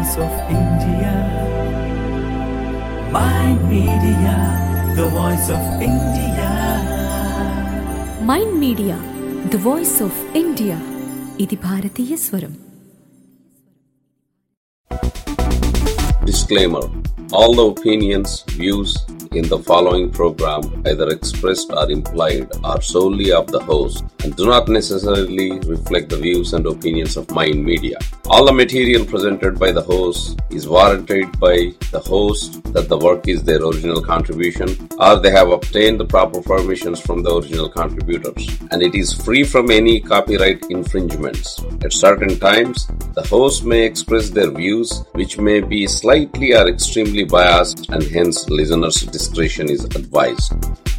voice of India. Mind Media, the voice of India. Mind media the voice of India ఇది భారతీయ స్వరం Disclaimer All the opinions, views in the following program, either expressed or implied, are solely of the host and do not necessarily reflect the views and opinions of Mind Media. All the material presented by the host is warranted by the host that the work is their original contribution or they have obtained the proper permissions from the original contributors and it is free from any copyright infringements. At certain times, the host may express their views which may be slightly or extremely biased and hence listeners' discretion is advised.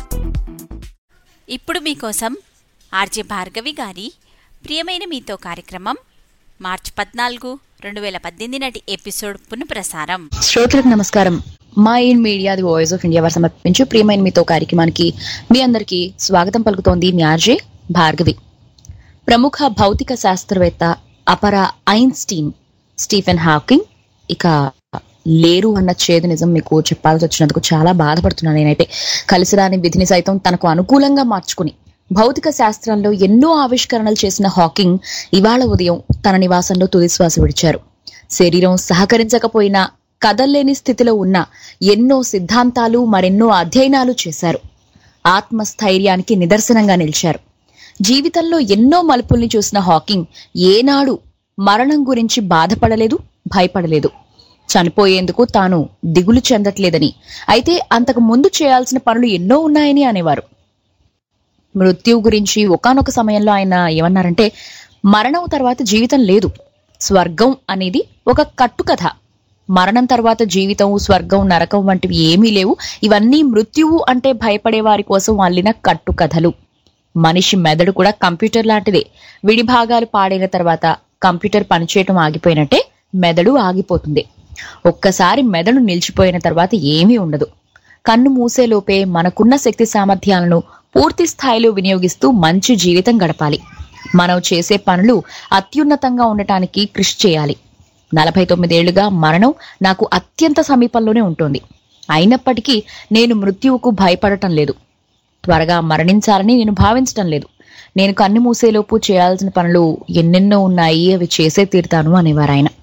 ఇప్పుడు మీకోసం RJ Bhargavi గారి ప్రియమైన మీతో కార్యక్రమం మార్చి పద్నాలుగు రెండు వేల పద్దెనిమిది నాటి ఎపిసోడ్ పునఃప్రసారం శ్రోతలకు నమస్కారం మా in media the voice of India వారు సమర్పించు ప్రియమైన మీతో కార్యక్రమానికి మీ అందరికీ స్వాగతం పలుకుతోంది మీ ఆర్జే భార్గవి ప్రముఖ భౌతిక శాస్త్రవేత్త అపర ఐన్స్టీన్ స్టీఫెన్ హాకింగ్ ఇక లేరు అన్న చేదు నిజం మీకు చెప్పాల్సి వచ్చినందుకు చాలా బాధపడుతున్నాను నేనైతే కలిసిరాని విధిని సైతం తనకు అనుకూలంగా మార్చుకుని భౌతిక శాస్త్రంలో ఎన్నో ఆవిష్కరణలు చేసిన హాకింగ్ ఇవాళ ఉదయం తన నివాసంలో తుదిశ్వాస విడిచారు శరీరం సహకరించకపోయినా కదల్లేని స్థితిలో ఉన్న ఎన్నో సిద్ధాంతాలు మరెన్నో అధ్యయనాలు చేశారు ఆత్మస్థైర్యానికి నిదర్శనంగా నిలిచారు జీవితంలో ఎన్నో మలుపుల్ని చూసిన హాకింగ్ ఏనాడు మరణం గురించి బాధపడలేదు భయపడలేదు చనిపోయేందుకు తాను దిగులు చెందట్లేదని అయితే అంతకు ముందు చేయాల్సిన పనులు ఎన్నో ఉన్నాయని అనేవారు మృత్యువు గురించి ఒకానొక సమయంలో ఆయన ఏమన్నారంటే మరణం తర్వాత జీవితం లేదు స్వర్గం అనేది ఒక కట్టుకథ మరణం తర్వాత జీవితం స్వర్గం నరకం వంటివి ఏమీ లేవు ఇవన్నీ మృత్యువు అంటే భయపడే వారి కోసం అల్లిన కట్టుకథలు మనిషి మెదడు కూడా కంప్యూటర్ లాంటిదే విడి భాగాలు పాడైన తర్వాత కంప్యూటర్ పనిచేయటం ఆగిపోయినట్టే మెదడు ఆగిపోతుంది ఒక్కసారి మెదడు నిలిచిపోయిన తర్వాత ఏమీ ఉండదు కన్ను మూసేలోపే మనకున్న శక్తి సామర్థ్యాలను పూర్తి స్థాయిలో వినియోగిస్తూ మంచి జీవితం గడపాలి మనం చేసే పనులు అత్యున్నతంగా ఉండటానికి కృషి చేయాలి నలభై తొమ్మిదేళ్లుగా మరణం నాకు అత్యంత సమీపంలోనే ఉంటుంది అయినప్పటికీ నేను మృత్యువుకు భయపడటం లేదు త్వరగా మరణించాలని నేను భావించటం లేదు నేను కన్ను మూసేలోపు చేయాల్సిన పనులు ఎన్నెన్నో ఉన్నాయి అవి చేసే తీరుతాను అనేవారు ఆయన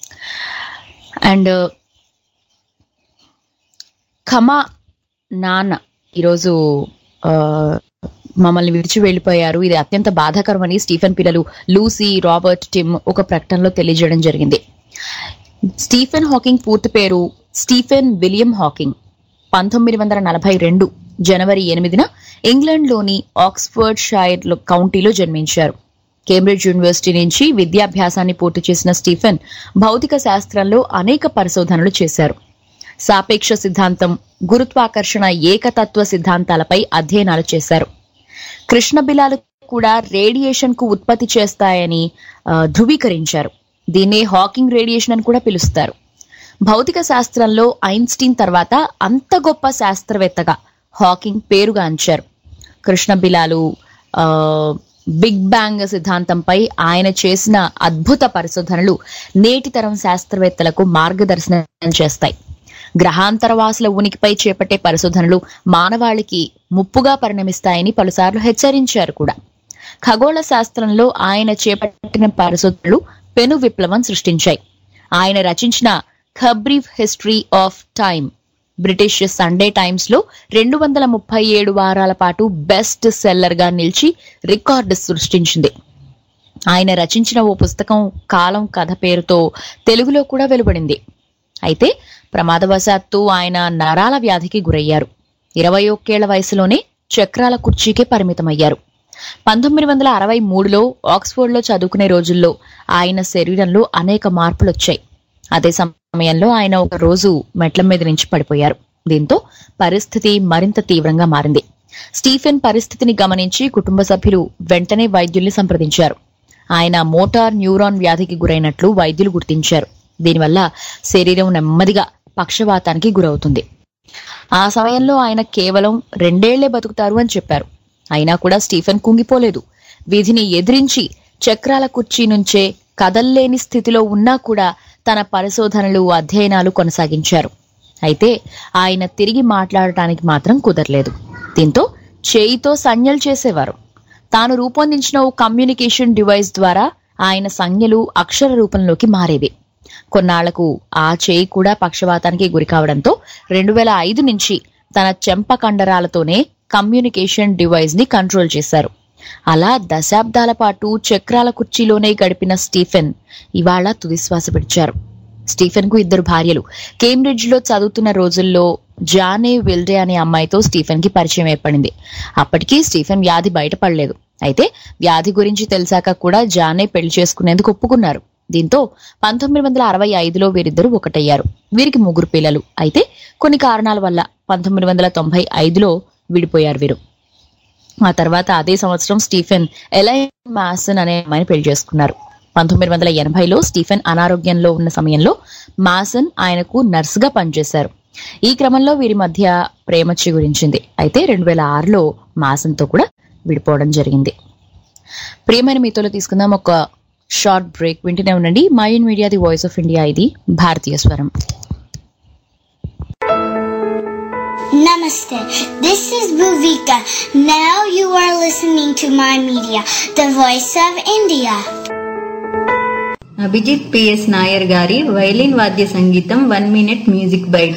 అండ్ ఖమా నాన్న ఈరోజు ఆ, మమ్మల్ని విడిచి వెళ్ళిపోయారు ఇది అత్యంత బాధాకరమని స్టీఫెన్ పిల్లలు లూసీ రాబర్ట్ టిమ్ ఒక ప్రకటనలో తెలియజేయడం జరిగింది స్టీఫెన్ హాకింగ్ పూర్తి పేరు స్టీఫెన్ విలియం హాకింగ్ పంతొమ్మిది వందల నలభై రెండు జనవరి ఎనిమిదిన ఇంగ్లాండ్లోని ఆక్స్ఫర్డ్ షైర్ కౌంటీలో జన్మించారు కేంబ్రిడ్జ్ యూనివర్సిటీ నుంచి విద్యాభ్యాసాన్ని పూర్తి చేసిన స్టీఫెన్ భౌతిక శాస్త్రంలో అనేక పరిశోధనలు చేశారు సాపేక్ష సిద్ధాంతం గురుత్వాకర్షణ ఏకతత్వ సిద్ధాంతాలపై అధ్యయనాలు చేశారు కృష్ణ బిలాలు కూడా రేడియేషన్ కు ఉత్పత్తి చేస్తాయని ఆ, ధృవీకరించారు దీన్నే హాకింగ్ రేడియేషన్ అని కూడా పిలుస్తారు భౌతిక శాస్త్రంలో ఐన్స్టీన్ తర్వాత అంత గొప్ప శాస్త్రవేత్తగా హాకింగ్ పేరుగాంచారు కృష్ణ బిలాలు ఆ, బిగ్ బ్యాంగ్ సిద్ధాంతంపై ఆయన చేసిన అద్భుత పరిశోధనలు నేటి తరం శాస్త్రవేత్తలకు మార్గదర్శనం చేస్తాయి గ్రహాంతరవాసుల ఉనికిపై చేపట్టే పరిశోధనలు మానవాళికి ముప్పుగా పరిణమిస్తాయని పలుసార్లు హెచ్చరించారు కూడా ఖగోళ శాస్త్రంలో ఆయన చేపట్టిన పరిశోధనలు పెను విప్లవం సృష్టించాయి ఆయన రచించిన brief history of time British Sunday Times లో రెండు వందల ముప్పై ఏడు వారాల పాటు బెస్ట్ సెల్లర్ గా నిలిచి రికార్డు సృష్టించింది ఆయన రచించిన ఓ పుస్తకం కాలం కథ పేరుతో తెలుగులో కూడా వెలువడింది అయితే ప్రమాదవశాత్తు ఆయన నరాల వ్యాధికి గురయ్యారు ఇరవై ఒక్కేళ్ల వయసులోనే చక్రాల కుర్చీకే పరిమితమయ్యారు పంతొమ్మిది వందల అరవై మూడులో ఆక్స్ఫోర్డ్లో చదువుకునే రోజుల్లో ఆయన శరీరంలో అనేక మార్పులు వచ్చాయి అదే సమయంలో ఆయన ఒక రోజు మెట్ల మీద నుంచి పడిపోయారు దీంతో పరిస్థితి మరింత తీవ్రంగా మారింది స్టీఫెన్ పరిస్థితిని గమనించి కుటుంబ సభ్యులు వెంటనే వైద్యుల్ని సంప్రదించారు ఆయన మోటార్ న్యూరాన్ వ్యాధికి గురైనట్లు వైద్యులు గుర్తించారు దీనివల్ల శరీరం నెమ్మదిగా పక్షవాతానికి గురవుతుంది ఆ సమయంలో ఆయన కేవలం రెండేళ్లే బతుకుతారు అని చెప్పారు అయినా కూడా స్టీఫెన్ కుంగిపోలేదు విధిని ఎదిరించి చక్రాల కుర్చీ నుంచే కదల్లేని స్థితిలో ఉన్నా కూడా తన పరిశోధనలు అధ్యయనాలు కొనసాగించారు అయితే ఆయన తిరిగి మాట్లాడటానికి మాత్రం కుదరలేదు దీంతో చేయితో సంజ్ఞలు చేసేవారు తాను రూపొందించిన ఓ కమ్యూనికేషన్ డివైస్ ద్వారా ఆయన సంజ్ఞలు అక్షర రూపంలోకి మారేవి కొన్నాళ్లకు ఆ చేయి కూడా పక్షవాతానికి గురి కావడంతో రెండు వేల ఐదు నుంచి తన చెంప కండరాలతోనే కమ్యూనికేషన్ డివైస్ ని కంట్రోల్ చేశారు అలా దశాబ్దాల పాటు చక్రాల కుర్చీలోనే గడిపిన స్టీఫెన్ ఇవాళ తుదిశ్వాస విడిచారు స్టీఫెన్ కు ఇద్దరు భార్యలు కేంబ్రిడ్జ్ లో చదువుతున్న రోజుల్లో జానే విల్డే అనే అమ్మాయితో స్టీఫెన్ కి పరిచయం ఏర్పడింది అప్పటికీ స్టీఫెన్ వ్యాధి బయటపడలేదు అయితే వ్యాధి గురించి తెలిసాక కూడా జానే పెళ్లి చేసుకునేందుకు ఒప్పుకున్నారు దీంతో పంతొమ్మిది వందల అరవై ఐదులో వీరిద్దరూ ఒకటయ్యారు వీరికి ముగ్గురు పిల్లలు అయితే కొన్ని కారణాల వల్ల పంతొమ్మిది వందల తొంభై ఐదులో విడిపోయారు వీరు ఆ తర్వాత అదే సంవత్సరం స్టీఫెన్ ఎలైన్ మాసన్ అనే అమ్మాయిని పెళ్లి చేసుకున్నారు పంతొమ్మిది వందల ఎనభైలో స్టీఫెన్ అనారోగ్యంలో ఉన్న సమయంలో మాసన్ ఆయనకు నర్సుగా పనిచేశారు ఈ క్రమంలో వీరి మధ్య ప్రేమ చిగురించింది అయితే రెండు వేల ఆరులో మాసన్తో కూడా విడిపోవడం జరిగింది ప్రియమైన మీతోలో తీసుకుందాం ఒక షార్ట్ బ్రేక్ వింటూనే ఉండండి mind media the voice of India ఇది భారతీయ స్వరం Namaste. This is Bhuvika. Now you are listening to my media, the voice of India. Abhijit P నాయర్ గారి వైలిన్ వాద్య సంగీతం వన్ మినిట్ మ్యూజిక్ బైట్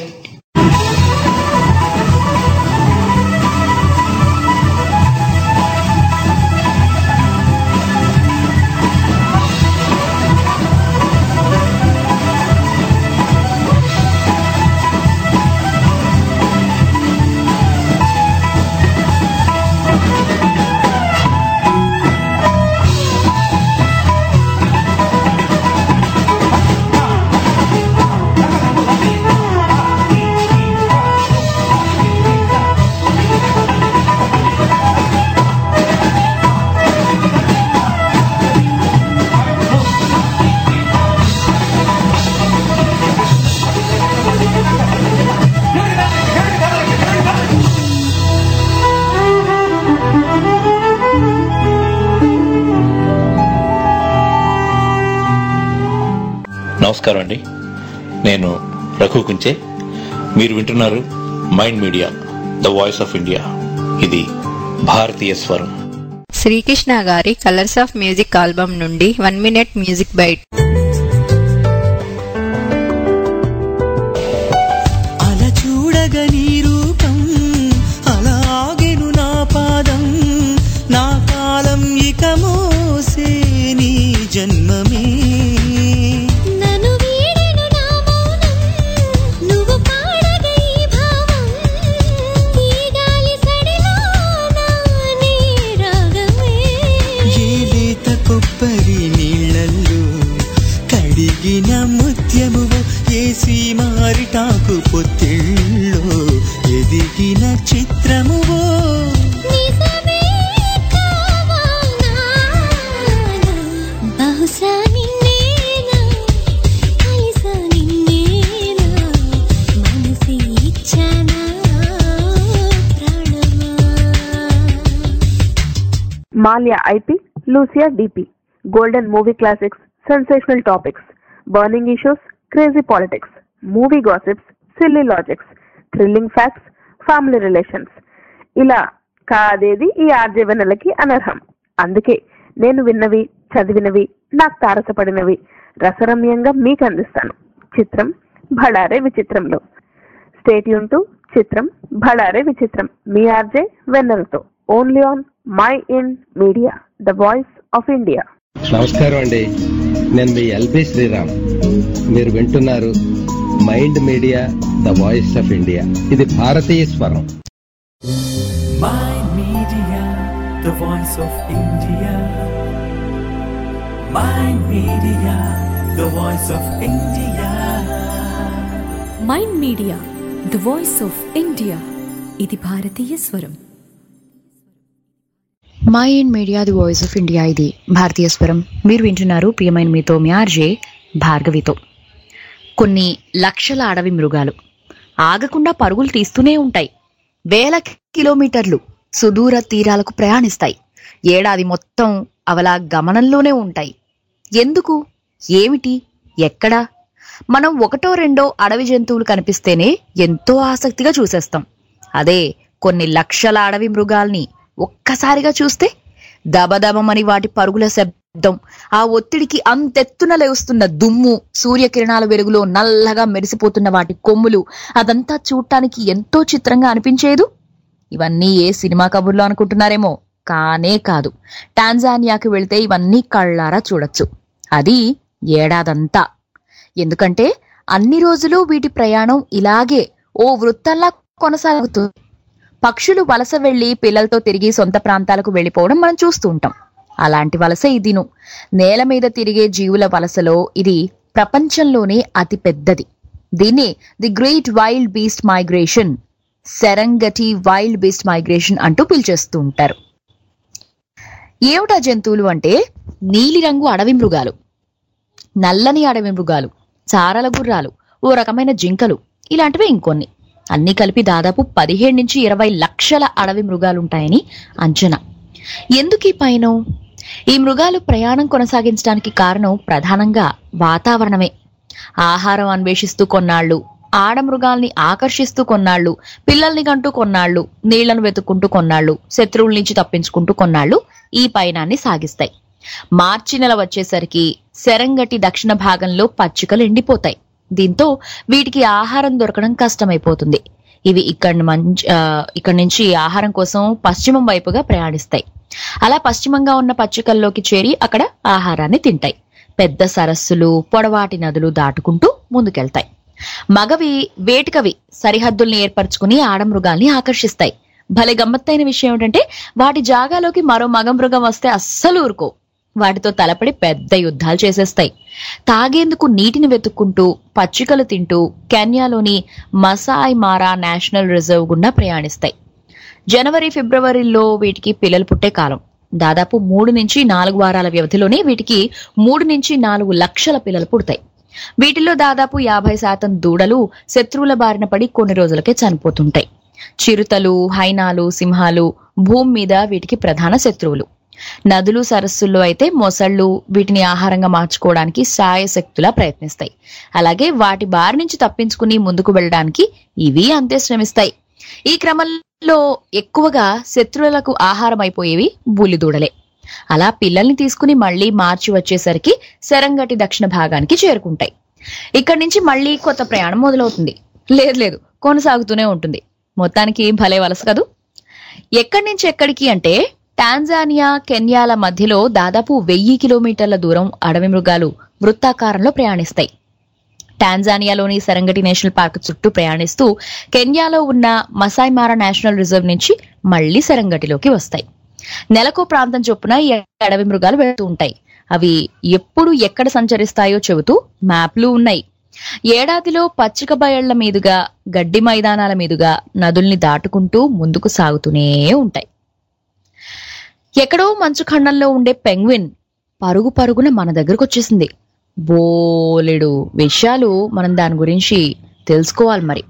నమస్కారం అండి నేను రఘు కుంచే మీరు వింటున్నారు mind media the voice of India ఇది భారతీయ స్వరం శ్రీకృష్ణ గారి కలర్స్ ఆఫ్ మ్యూజిక్ ఆల్బమ్ నుండి వన్ మినిట్ మ్యూజిక్ బైట్ అలా చూడగ నీ రూపం అలా ఆగెను నా పాదం నా కాలం ఇక మోసే నీ జన్మమే నన్ను వీడెను నా మౌనం నువ్వు పాడగ ఈ భావం ఈ గాలి సడిలోన నీ రాగమే ఏ లేత కొబ్బరి నీళ్ళల్లో కడిగిన ముత్యమువు ఏ సీమారిటాకు పొత్తిళ్ళో ఎదిగిన చిత్రమువో నిజమే కావాలా బహుశా నిన్నేనా కలిసా నిన్నేనా మనసి ఇచ్చానా ప్రాణమా మాల్యా ఐపీ లూసియా డిపి golden movie classics sensational topics burning issues crazy politics movie gossips silly logics thrilling facts family relations ఇలా కాదేది ఈ ఆర్జవెనలకి అనర్హం అందుకే నేను విన్నవి చదివినవి నాకు తారసపడినవి రసరమ్యంగా మీకు అందిస్తాను చిత్రం భడారే విచిత్రంలో స్టేట్ యూన్ టు చిత్రం భడారే విచిత్రం మీ ఆర్జే వెన్నెలతో only on Mind Media the voice of India నమస్కారం అండి నేను మీ ఎల్బి శ్రీరామ్ మీరు వింటున్నారు mind media the voice of India ఇది భారతీయ స్వరం Mind Media, the voice of India. Mind Media, the voice of India. Mind media the voice of India ఇది భారతీయ స్వరం Mind media the voice of India ఇది భారతీయ స్వరం మీరు వింటున్నారు ప్రియమైన మీతో మీ ఆర్జే భార్గవితో కొన్ని లక్షల అడవి మృగాలు ఆగకుండా పరుగులు తీస్తూనే ఉంటాయి వేల కిలోమీటర్లు సుదూర తీరాలకు ప్రయాణిస్తాయి ఏడాది మొత్తం అవలా గమనంలోనే ఉంటాయి ఎందుకు ఏమిటి ఎక్కడా మనం ఒకటో రెండో అడవి జంతువులు కనిపిస్తేనే ఎంతో ఆసక్తిగా చూసేస్తాం అదే కొన్ని లక్షల అడవి మృగాల్ని ఒక్కసారిగా చూస్తే దబదబమని వాటి పరుగుల శబ్దం ఆ ఒత్తిడికి అంతెత్తున లేస్తున్న దుమ్ము సూర్యకిరణాల వెలుగులో నల్లగా మెరిసిపోతున్న వాటి కొమ్ములు అదంతా చూడటానికి ఎంతో చిత్రంగా అనిపించేదు ఇవన్నీ ఏ సినిమా కబుర్లో అనుకుంటున్నారేమో కానే కాదు టాంజానియాకి వెళితే ఇవన్నీ కళ్ళారా చూడొచ్చు అది ఏడాదంతా ఎందుకంటే అన్ని రోజులు వీటి ప్రయాణం ఇలాగే ఓ వృత్తంలా కొనసాగుతుంది పక్షులు వలస వెళ్లి పిల్లలతో తిరిగి సొంత ప్రాంతాలకు వెళ్లిపోవడం మనం చూస్తూ ఉంటాం అలాంటి వలస ఇదిను నేల మీద తిరిగే జీవుల వలసలో ఇది ప్రపంచంలోనే అతి పెద్దది దీన్ని the great wildebeest migration Serengeti wildebeest migration అంటూ పిలిచేస్తూ ఉంటారు ఏమిటా జంతువులు అంటే నీలిరంగు అడవి మృగాలు నల్లని అడవి మృగాలు చారల గుర్రాలు ఓ రకమైన జింకలు ఇలాంటివి ఇంకొన్ని అన్ని కలిపి దాదాపు పదిహేడు నుంచి ఇరవై లక్షల అడవి మృగాలుంటాయని అంచనా ఎందుకు ఈ పయనం ఈ మృగాలు ప్రయాణం కొనసాగించడానికి కారణం ప్రధానంగా వాతావరణమే ఆహారం అన్వేషిస్తూ కొన్నాళ్లు ఆడ మృగాల్ని ఆకర్షిస్తూ కొన్నాళ్లు పిల్లల్ని కంటూ కొన్నాళ్లు నీళ్లను వెతుక్కుంటూ కొన్నాళ్లు శత్రువుల నుంచి తప్పించుకుంటూ కొన్నాళ్లు ఈ పయనాన్ని సాగిస్తాయి మార్చి నెల వచ్చేసరికి సెరంగటి దక్షిణ భాగంలో పచ్చికలు ఎండిపోతాయి దీంతో వీటికి ఆహారం దొరకడం కష్టమైపోతుంది ఇవి ఇక్కడ మంచి ఆ, ఇక్కడ నుంచి ఆహారం కోసం పశ్చిమం వైపుగా ప్రయాణిస్తాయి అలా పశ్చిమంగా ఉన్న పచ్చికల్లోకి చేరి అక్కడ ఆహారాన్ని తింటాయి పెద్ద సరస్సులు పొడవాటి నదులు దాటుకుంటూ ముందుకెళ్తాయి మగవి వేటికవి సరిహద్దుల్ని ఏర్పరచుకుని ఆడమృగాల్ని ఆకర్షిస్తాయి భలే గమ్మత్తైన విషయం ఏంటంటే వాటి జాగాలోకి మరో మగ మృగం వస్తే అస్సలు ఊరుకో వాటితో తలపడి పెద్ద యుద్ధాలు చేసేస్తాయి తాగేందుకు నీటిని వెతుక్కుంటూ పచ్చికలు తింటూ కెన్యాలోని మసాయ్ మారా నేషనల్ రిజర్వ్ గుండా ప్రయాణిస్తాయి జనవరి ఫిబ్రవరిలో వీటికి పిల్లలు పుట్టే కాలం దాదాపు మూడు నుంచి నాలుగు వారాల వ్యవధిలోనే వీటికి మూడు నుంచి నాలుగు లక్షల పిల్లలు పుడతాయి వీటిల్లో దాదాపు యాభై శాతం దూడలు శత్రువుల బారిన పడి కొన్ని రోజులకే చనిపోతుంటాయి చిరుతలు హైనాలు సింహాలు భూమి మీద వీటికి ప్రధాన శత్రువులు నదులు సరస్సుల్లో అయితే మొసళ్ళు వీటిని ఆహారంగా మార్చుకోవడానికి సాయశక్తులా ప్రయత్నిస్తాయి అలాగే వాటి బారి నుంచి తప్పించుకుని ముందుకు వెళ్ళడానికి ఇవి అంతే శ్రమిస్తాయి ఈ క్రమంలో ఎక్కువగా శత్రువులకు ఆహారం అయిపోయేవి బుల్లిదూడలే అలా పిల్లల్ని తీసుకుని మళ్ళీ మార్చి వచ్చేసరికి సెరంగటి దక్షిణ భాగానికి చేరుకుంటాయి ఇక్కడి నుంచి మళ్ళీ కొత్త ప్రయాణం మొదలవుతుంది లేదు లేదు కొనసాగుతూనే ఉంటుంది మొత్తానికి భలే వలస కదూ ఎక్కడి నుంచి ఎక్కడికి అంటే టాంజానియా కెన్యాల మధ్యలో దాదాపు వెయ్యి కిలోమీటర్ల దూరం అడవి మృగాలు వృత్తాకారంలో ప్రయాణిస్తాయి టాంజానియాలోని సరంగటి నేషనల్ పార్క్ చుట్టూ ప్రయాణిస్తూ కెన్యాలో ఉన్న మసాయిమారా నేషనల్ రిజర్వ్ నుంచి మళ్లీ సరంగటిలోకి వస్తాయి నెలకో ప్రాంతం చొప్పున ఈ అడవి మృగాలు వెళుతూ ఉంటాయి అవి ఎప్పుడు ఎక్కడ సంచరిస్తాయో చెబుతూ మ్యాప్లు ఉన్నాయి ఏడాదిలో పచ్చిక బయళ్ల మీదుగా గడ్డి మైదానాల మీదుగా నదుల్ని దాటుకుంటూ ముందుకు సాగుతూనే ఉంటాయి ఎక్కడో మంచు ఖండంలో ఉండే పెంగ్విన్ పరుగు పరుగున మన దగ్గరకు వచ్చేసింది బోలెడు విషయాలు మనం దాని గురించి తెలుసుకోవాలి మరి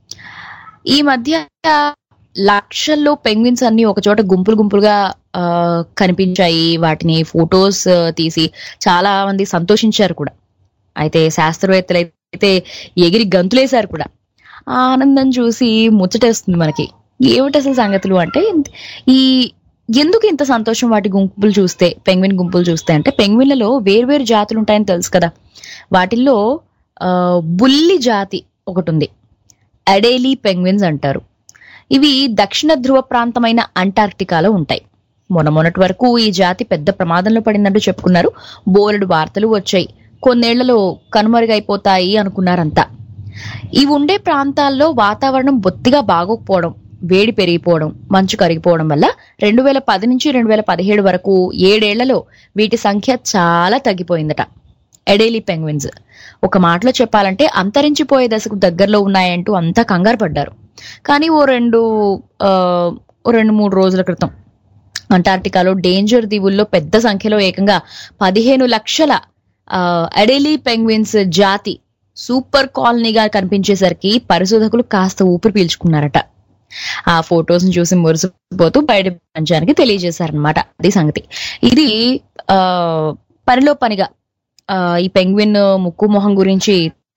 ఈ మధ్య లక్షల్లో పెంగ్విన్స్ అన్ని ఒక చోట గుంపులు గుంపులుగా ఆ, కనిపించాయి వాటిని ఫొటోస్ తీసి చాలా మంది సంతోషించారు కూడా అయితే శాస్త్రవేత్తలు అయితే ఎగిరి గంతులేశారు కూడా ఆ ఆనందం చూసి ముచ్చటేస్తుంది మనకి ఏమిటి అసలు సంగతులు అంటే ఈ ఎందుకు ఇంత సంతోషం వాటి గుంపులు చూస్తే పెంగ్విన్ గుంపులు చూస్తే అంటే పెంగ్విన్లలో వేర్వేరు జాతులు ఉంటాయని తెలుసు కదా వాటిల్లో ఆ, బుల్లి జాతి ఒకటి ఉంది అడేలీ పెంగ్విన్స్ అంటారు ఇవి దక్షిణ ధ్రువ ప్రాంతమైన అంటార్క్టికాలో ఉంటాయి మొన్న మొన్నటి వరకు ఈ జాతి పెద్ద ప్రమాదంలో పడిందంటూ చెప్పుకున్నారు బోలెడు వార్తలు వచ్చాయి కొన్నేళ్లలో కనుమరుగైపోతాయి అనుకున్నారంతా ఇవి ఉండే ప్రాంతాల్లో వాతావరణం బొత్తిగా బాగోకపోవడం వేడి పెరిగిపోవడం మంచు కరిగిపోవడం వల్ల రెండు వేల పది నుంచి రెండు వేల పదిహేడు వరకు ఏడేళ్లలో వీటి సంఖ్య చాలా తగ్గిపోయిందట ఎడేలి పెంగ్విన్స్ ఒక మాటలో చెప్పాలంటే అంతరించిపోయే దశకు దగ్గరలో ఉన్నాయంటూ అంతా కంగారు పడ్డారు కానీ ఓ రెండు ఆ, ఓ రెండు మూడు రోజుల క్రితం అంటార్క్టికాలో డేంజర్ దీవుల్లో పెద్ద సంఖ్యలో ఏకంగా పదిహేను లక్షల ఆ, అడేలీ పెంగ్విన్స్ జాతి సూపర్ కాలనీగా కనిపించేసరికి పరిశోధకులు కాస్త ఊపిరి పీల్చుకున్నారట ఆ ఫొటోస్ చూసి మురిసిపోతూ బయట ప్రపంచానికి తెలియజేశారనమాట అది సంగతి ఇది ఆ పనిలో పనిగా ఆ, ఈ పెంగ్విన్ ముక్కు మొహం గురించి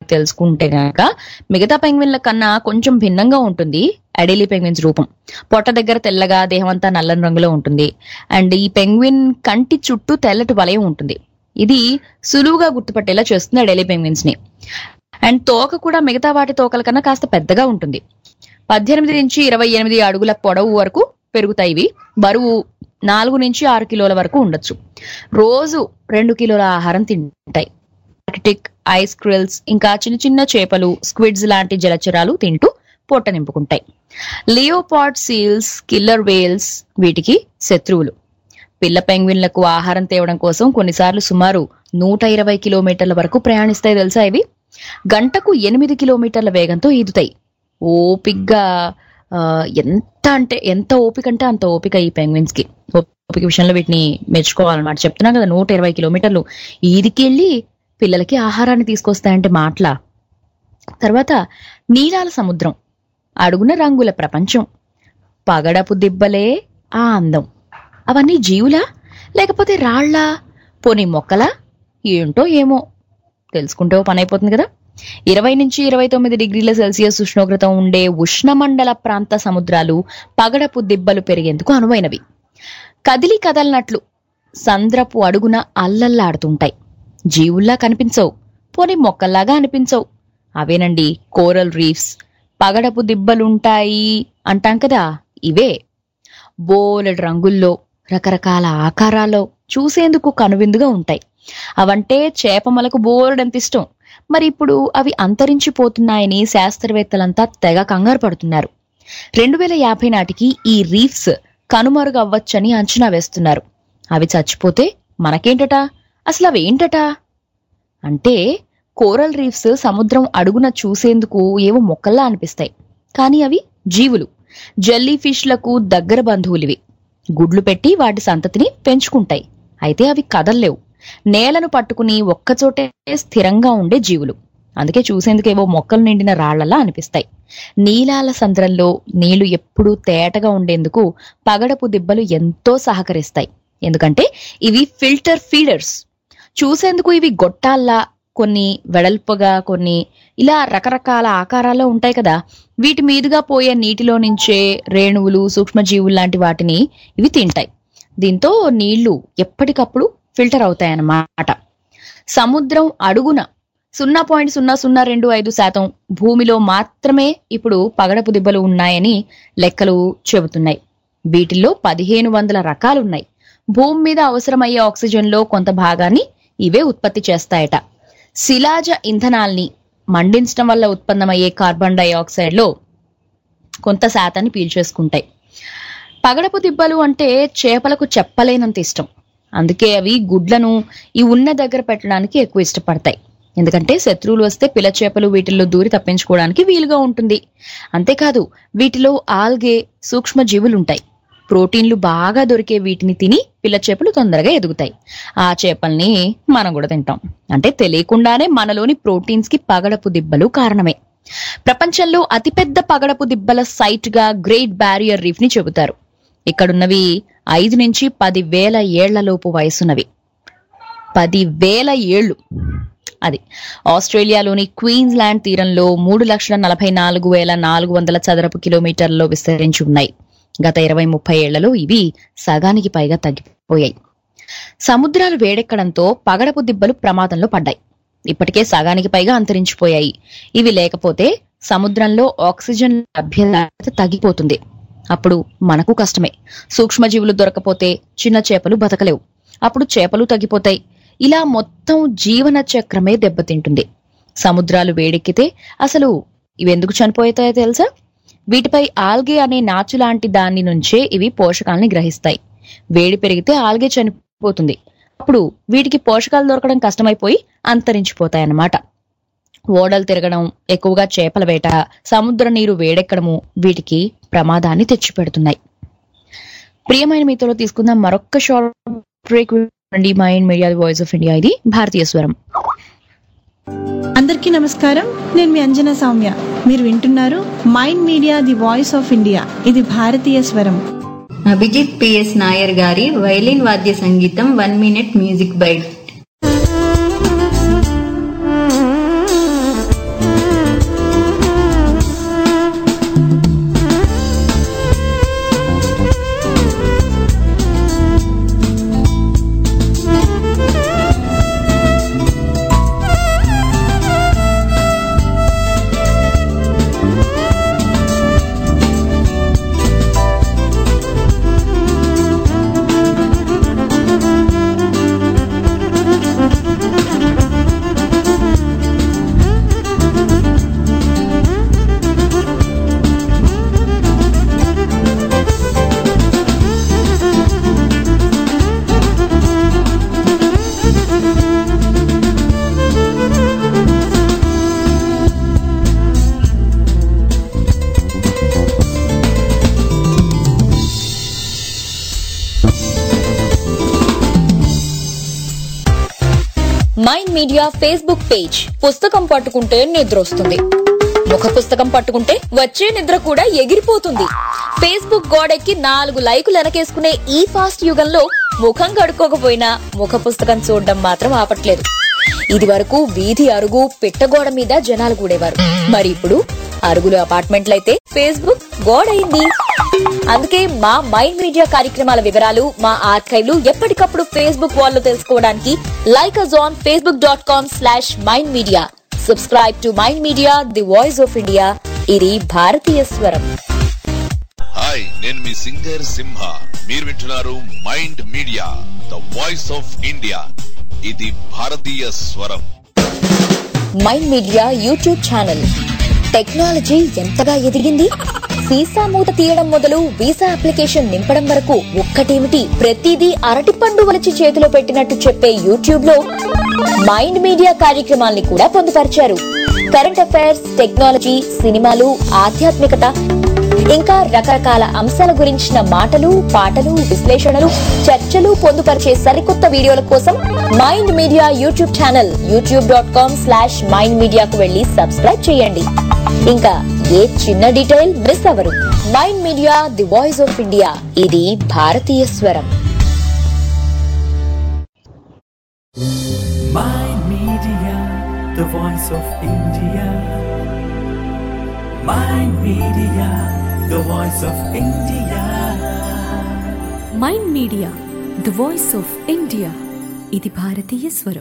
తెలుసుకుంటే గనక మిగతా పెంగ్విన్ల కన్నా కొంచెం భిన్నంగా ఉంటుంది అడేలి పెంగ్విన్స్ రూపం పొట్ట దగ్గర తెల్లగా దేహం అంతా నల్లని రంగులో ఉంటుంది అండ్ ఈ పెంగ్విన్ కంటి చుట్టూ తెల్లటి వలయం ఉంటుంది ఇది సులువుగా గుర్తుపట్టేలా చేస్తుంది అడేలి పెంగ్విన్స్ ని అండ్ తోక కూడా మిగతా వాటి తోకల కన్నా కాస్త పెద్దగా ఉంటుంది పద్దెనిమిది నుంచి ఇరవై ఎనిమిది అడుగుల పొడవు వరకు పెరుగుతాయి ఇవి బరువు నాలుగు నుంచి ఆరు కిలోల వరకు ఉండొచ్చు రోజు రెండు కిలోల ఆహారం తింటాయి ఆర్కిటిక్ ఐస్ క్రిల్స్ ఇంకా చిన్న చిన్న చేపలు స్క్విడ్స్ లాంటి జలచరాలు తింటూ పొట్ట నింపుకుంటాయి లియోపాడ్ సీల్స్ కిల్లర్ వేల్స్ వీటికి శత్రువులు పిల్ల పెంగ్విన్లకు ఆహారం తేవడం కోసం కొన్నిసార్లు సుమారు నూట ఇరవై కిలోమీటర్ల వరకు ప్రయాణిస్తాయి తెలుసా ఇవి గంటకు ఎనిమిది కిలోమీటర్ల వేగంతో ఈదుతాయి ఓపిగ్గా ఆ, ఎంత అంటే ఎంత ఓపిక అంటే అంత ఓపిక ఈ పెంగ్విన్స్ కి ఓపిక విషయంలో వీటిని మెచ్చుకోవాలన్నమాట చెప్తున్నా కదా నూట ఇరవై కిలోమీటర్లు ఈదికెళ్ళి పిల్లలకి ఆహారాన్ని తీసుకొస్తాయంటే మాటలా తర్వాత నీలాల సముద్రం అడుగున రంగుల ప్రపంచం పగడపు దిబ్బలే ఆ అందం అవన్నీ జీవులా లేకపోతే రాళ్ళా పోనీ మొక్కలా ఏంటో ఏమో తెలుసుకుంటే ఓ పని అయిపోతుంది కదా ఇరవై నుంచి ఇరవై తొమ్మిది డిగ్రీల సెల్సియస్ ఉష్ణోగ్రత ఉండే ఉష్ణమండల ప్రాంత సముద్రాలు పగడపు దిబ్బలు పెరిగేందుకు అనువైనవి కదిలి కదలనట్లు సంద్రపు అడుగున అల్లల్లాడుతుంటాయి జీవుల్లా కనిపించవు పోనీ మొక్కల్లాగా అనిపించవు అవేనండి కోరల్ రీఫ్స్ పగడపు దిబ్బలుంటాయి అంటాం కదా ఇవే బోలెడు రంగుల్లో రకరకాల ఆకారాల్లో చూసేందుకు కనువిందుగా ఉంటాయి అవంటే చేపమలకు బోలెడంత ఇష్టం మరి ఇప్పుడు అవి అంతరించిపోతున్నాయని శాస్త్రవేత్తలంతా తెగ కంగారు పడుతున్నారు రెండు వేల యాభై నాటికి ఈ రీఫ్స్ కనుమరుగవ్వచ్చని అంచనా వేస్తున్నారు అవి చచ్చిపోతే మనకేంటట అసలు అవేంటట అంటే కోరల్ రీఫ్స్ సముద్రం అడుగున చూసేందుకు ఏవో మొక్కల్లా అనిపిస్తాయి కానీ అవి జీవులు జెల్లీ ఫిష్లకు దగ్గర బంధువులివి గుడ్లు పెట్టి వాటి సంతతిని పెంచుకుంటాయి అయితే అవి కదల్లేవు నేలను పట్టుకుని ఒక్కచోటే స్థిరంగా ఉండే జీవులు అందుకే చూసేందుకేవో మొక్కలు నిండిన రాళ్లలా అనిపిస్తాయి నీలాల సంద్రంలో నీళ్లు ఎప్పుడూ తేటగా ఉండేందుకు పగడపు దిబ్బలు ఎంతో సహకరిస్తాయి ఎందుకంటే ఇవి ఫిల్టర్ ఫీడర్స్ చూసేందుకు ఇవి గొట్టాల్లా కొన్ని వెడల్పుగా కొన్ని ఇలా రకరకాల ఆకారాల్లో ఉంటాయి కదా వీటి మీదుగా పోయే నీటిలో నుంచే రేణువులు సూక్ష్మజీవులు లాంటి వాటిని ఇవి తింటాయి దీంతో నీళ్లు ఎప్పటికప్పుడు ఫిల్టర్ అవుతాయన్నమాట సముద్రం అడుగున సున్నా పాయింట్ సున్నా సున్నా రెండు ఐదు శాతం భూమిలో మాత్రమే ఇప్పుడు పగడపు దిబ్బలు ఉన్నాయని లెక్కలు చెబుతున్నాయి వీటిల్లో పదిహేను వందల రకాలున్నాయి భూమి మీద అవసరమయ్యే ఆక్సిజన్లో కొంత భాగాన్ని ఇవే ఉత్పత్తి చేస్తాయట శిలాజ ఇంధనాల్ని మండించడం వల్ల ఉత్పన్నమయ్యే కార్బన్ డైఆక్సైడ్ లో కొంత శాతాన్ని పీల్చేసుకుంటాయి పగడపు దిబ్బలు అంటే చేపలకు చెప్పలేనంత ఇష్టం అందుకే అవి గుడ్లను ఈ ఉన్న దగ్గర పెట్టడానికి ఎక్కువ ఇష్టపడతాయి ఎందుకంటే శత్రువులు వస్తే పిల్ల చేపలు వీటిల్లో దూరి తప్పించుకోవడానికి వీలుగా ఉంటుంది అంతేకాదు వీటిలో ఆల్గే సూక్ష్మ జీవులుంటాయి ప్రోటీన్లు బాగా దొరికే వీటిని తిని పిల్ల చేపలు తొందరగా ఎదుగుతాయి ఆ చేపల్ని మనం కూడా తింటాం అంటే తెలియకుండానే మనలోని ప్రోటీన్స్ కి పగడపు దిబ్బలు కారణమే ప్రపంచంలో అతిపెద్ద పగడపు దిబ్బల సైట్ గా గ్రేట్ బ్యారియర్ రీఫ్ ని చెబుతారు ఇక్కడున్నవి ఐదు నుంచి పది వేల ఏళ్లలోపు వయసున్నవి పది వేల ఏళ్లు అది ఆస్ట్రేలియాలోని క్వీన్స్ ల్యాండ్ తీరంలో మూడు లక్షల నలభై నాలుగు వేల నాలుగు వందల చదరపు కిలోమీటర్లలో విస్తరించి ఉన్నాయి గత ఇరవై ముప్పై ఏళ్లలో ఇవి సగానికి పైగా తగ్గిపోయాయి సముద్రాలు వేడెక్కడంతో పగడపు దిబ్బలు ప్రమాదంలో పడ్డాయి ఇప్పటికే సగానికి పైగా అంతరించిపోయాయి ఇవి లేకపోతే సముద్రంలో ఆక్సిజన్ లభ్యత తగ్గిపోతుంది అప్పుడు మనకు కష్టమే సూక్ష్మజీవులు దొరకపోతే చిన్న చేపలు బతకలేవు అప్పుడు చేపలు తగ్గిపోతాయి ఇలా మొత్తం జీవన చక్రమే దెబ్బతింటుంది సముద్రాలు వేడెక్కితే అసలు ఇవెందుకు చనిపోతాయో తెలుసా వీటిపై ఆల్గే అనే నాచు లాంటి దాని నుంచే ఇవి పోషకాలని గ్రహిస్తాయి వేడి పెరిగితే ఆల్గే చనిపోతుంది అప్పుడు వీటికి పోషకాలు దొరకడం కష్టమైపోయి అంతరించిపోతాయన్నమాట ఓడలు తిరగడం ఎక్కువగా చేపల వేట సముద్ర నీరు వేడెక్కడము వీటికి ప్రమాదాన్ని తెచ్చిపెడుతున్నాయి ప్రియమైన మీతో తీసుకుందాం మరొక్క షార్ట్ బ్రేక్ అండి Mind Media voice of India ఇది భారతీయ స్వరం అందరికీ నమస్కారం నేను మీ అంజనా సౌమ్య మీరు వింటున్నారు mind media the voice of India ఇది భారతీయ స్వరం అభిజిత్ పిఎస్ నాయర్ గారి వైలిన్ వాద్య సంగీతం one minute music bite Mind Media Facebook page పుస్తకం పట్టుకుంటే నిద్రొస్తుంది ముఖ పుస్తకం పట్టుకుంటే వచ్చే నిద్ర కూడా ఎగిరిపోతుంది ఫేస్బుక్ గోడెక్కి నాలుగు లైకులు వెనకేసుకునే ఈ ఫాస్ట్ యుగంలో ముఖం కడుక్కోకపోయినా ముఖ పుస్తకం చూడడం మాత్రం ఆపట్లేదు ఇది వరకు వీధి అరుగు పిట్టగోడ మీద జనాలు కూడేవారు మరి ఇప్పుడు అరుగులు అపార్ట్మెంట్లయితే ఫేస్బుక్ గోడైంది అందుకే మా మైండ్ మీడియా కార్యక్రమాల వివరాలు మా ఆర్కైవ్లు ఎప్పటికప్పుడు ఫేస్బుక్ వాల్లో తెలుసుకోవడానికి like us on Facebook dot com slash Mind Media subscribe to Mind media the voice of India ఇది భారతీయ స్వరం హాయ్ నేను మీ సింగర్ సింహ మీరు వింటున్నారు mind media the voice of India ఇది భారతీయ స్వరం mind media YouTube channel technology ఎంతగా ఎదిగింది సీసా మూత తీయడం మొదలు వీసా అప్లికేషన్ నింపడం వరకు ఒక్కటేమిటి ప్రతిదీ అరటిపండు వలిచి చేతిలో పెట్టినట్టు చెప్పే యూట్యూబ్ లో మైండ్ మీడియా కార్యక్రమాల్ని కూడా పొందుపరిచారు కరెంట్ అఫైర్స్ టెక్నాలజీ సినిమాలు ఆధ్యాత్మికత ఇంకా రకరకాల అంశాల గురించిన మాటలు పాటలు విశ్లేషణలు చర్చలు పొందుపరిచే సరికొత్త వీడియోల కోసం Mind media YouTube channel YouTube dot com slash Mind మీడియాకు వెళ్లి సబ్స్క్రైబ్ చేయండి ఇంకా ఏ చిన్న డీటెయిల్ మిస్ అవ్వరు Mind media the voice of India ఇది భారతీయ స్వరం Mind Media, the voice of India. Mind Media, the voice of India. Mind media the voice of India ఇది భారతీయ స్వరం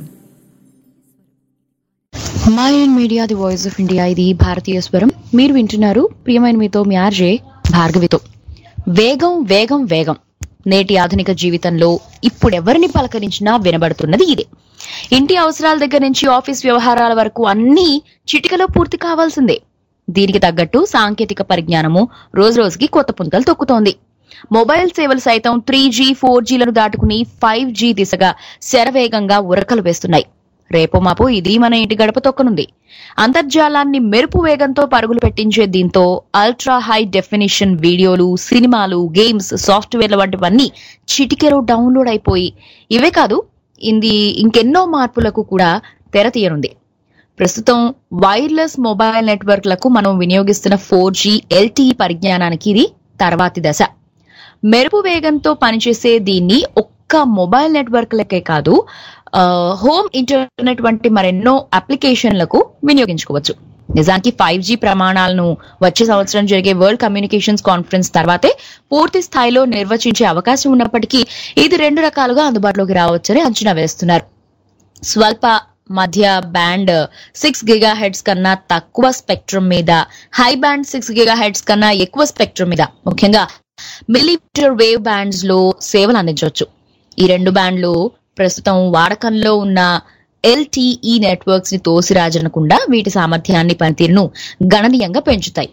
mind media the voice of India ఇది భారతీయ స్వరం మీరు వింటున్నారు ప్రియమైన మీతో మీ ఆర్జే భార్గవితో వేగం వేగం వేగం నేటి ఆధునిక జీవితంలో ఇప్పుడెవరిని పలకరించినా వినబడుతున్నది ఇదే ఇంటి అవసరాల దగ్గర నుంచి ఆఫీస్ వ్యవహారాల వరకు అన్నీ చిటికలో పూర్తి కావాల్సిందే దీనికి తగ్గట్టు సాంకేతిక పరిజ్ఞానము రోజు రోజుకి కొత్త పుంతలు తొక్కుతోంది మొబైల్ సేవలు సైతం త్రీ జీ ఫోర్ జీలను దాటుకుని ఫైవ్ జీ దిశగా శరవేగంగా ఉరకలు వేస్తున్నాయి రేపో మాపో ఇది మన ఇంటి గడప తొక్కనుంది అంతర్జాలాన్ని మెరుపు వేగంతో పరుగులు పెట్టించే దీంతో అల్ట్రా హై డెఫినిషన్ వీడియోలు సినిమాలు గేమ్స్ సాఫ్ట్వేర్ల వంటివన్నీ చిటికెలో డౌన్లోడ్ అయిపోయి ఇవే కాదు ఇది ఇంకెన్నో మార్పులకు కూడా తెర తీయనుంది ప్రస్తుతం వైర్లెస్ మొబైల్ నెట్వర్క్లకు మనం వినియోగిస్తున్న ఫోర్ జీ ఎల్టీఈ పరిజ్ఞానానికి ఇది తర్వాతి దశ మెరుపు వేగంతో పనిచేసే దీన్ని ఒక్క మొబైల్ నెట్వర్క్లకే కాదు ఆ, హోమ్ ఇంటర్నెట్ వంటి మరెన్నో అప్లికేషన్లకు వినియోగించుకోవచ్చు నిజానికి ఫైవ్ జీ ప్రమాణాలను వచ్చే సంవత్సరం జరిగే వరల్డ్ కమ్యూనికేషన్స్ కాన్ఫరెన్స్ తర్వాతే పూర్తి స్థాయిలో నిర్వచించే అవకాశం ఉన్నప్పటికీ ఇది రెండు రకాలుగా అందుబాటులోకి రావచ్చని అంచనా వేస్తున్నారు స్వల్ప మధ్య బ్యాండ్ సిక్స్ గిగా హెడ్స్ కన్నా తక్కువ స్పెక్ట్రమ్ మీద high band six gigahertz కన్నా ఎక్కువ స్పెక్ట్రమ్ మీద ముఖ్యంగా మిల్లీమీటర్ వేవ్ బ్యాండ్స్ లో సేవలు అందించవచ్చు ఈ రెండు బ్యాండ్లు ప్రస్తుతం వాడకంలో ఉన్న ఎల్టీఈ నెట్వర్క్స్ ని తోసిరాజనకుండా వీటి సామర్థ్యాన్ని పనితీరును గణనీయంగా పెంచుతాయి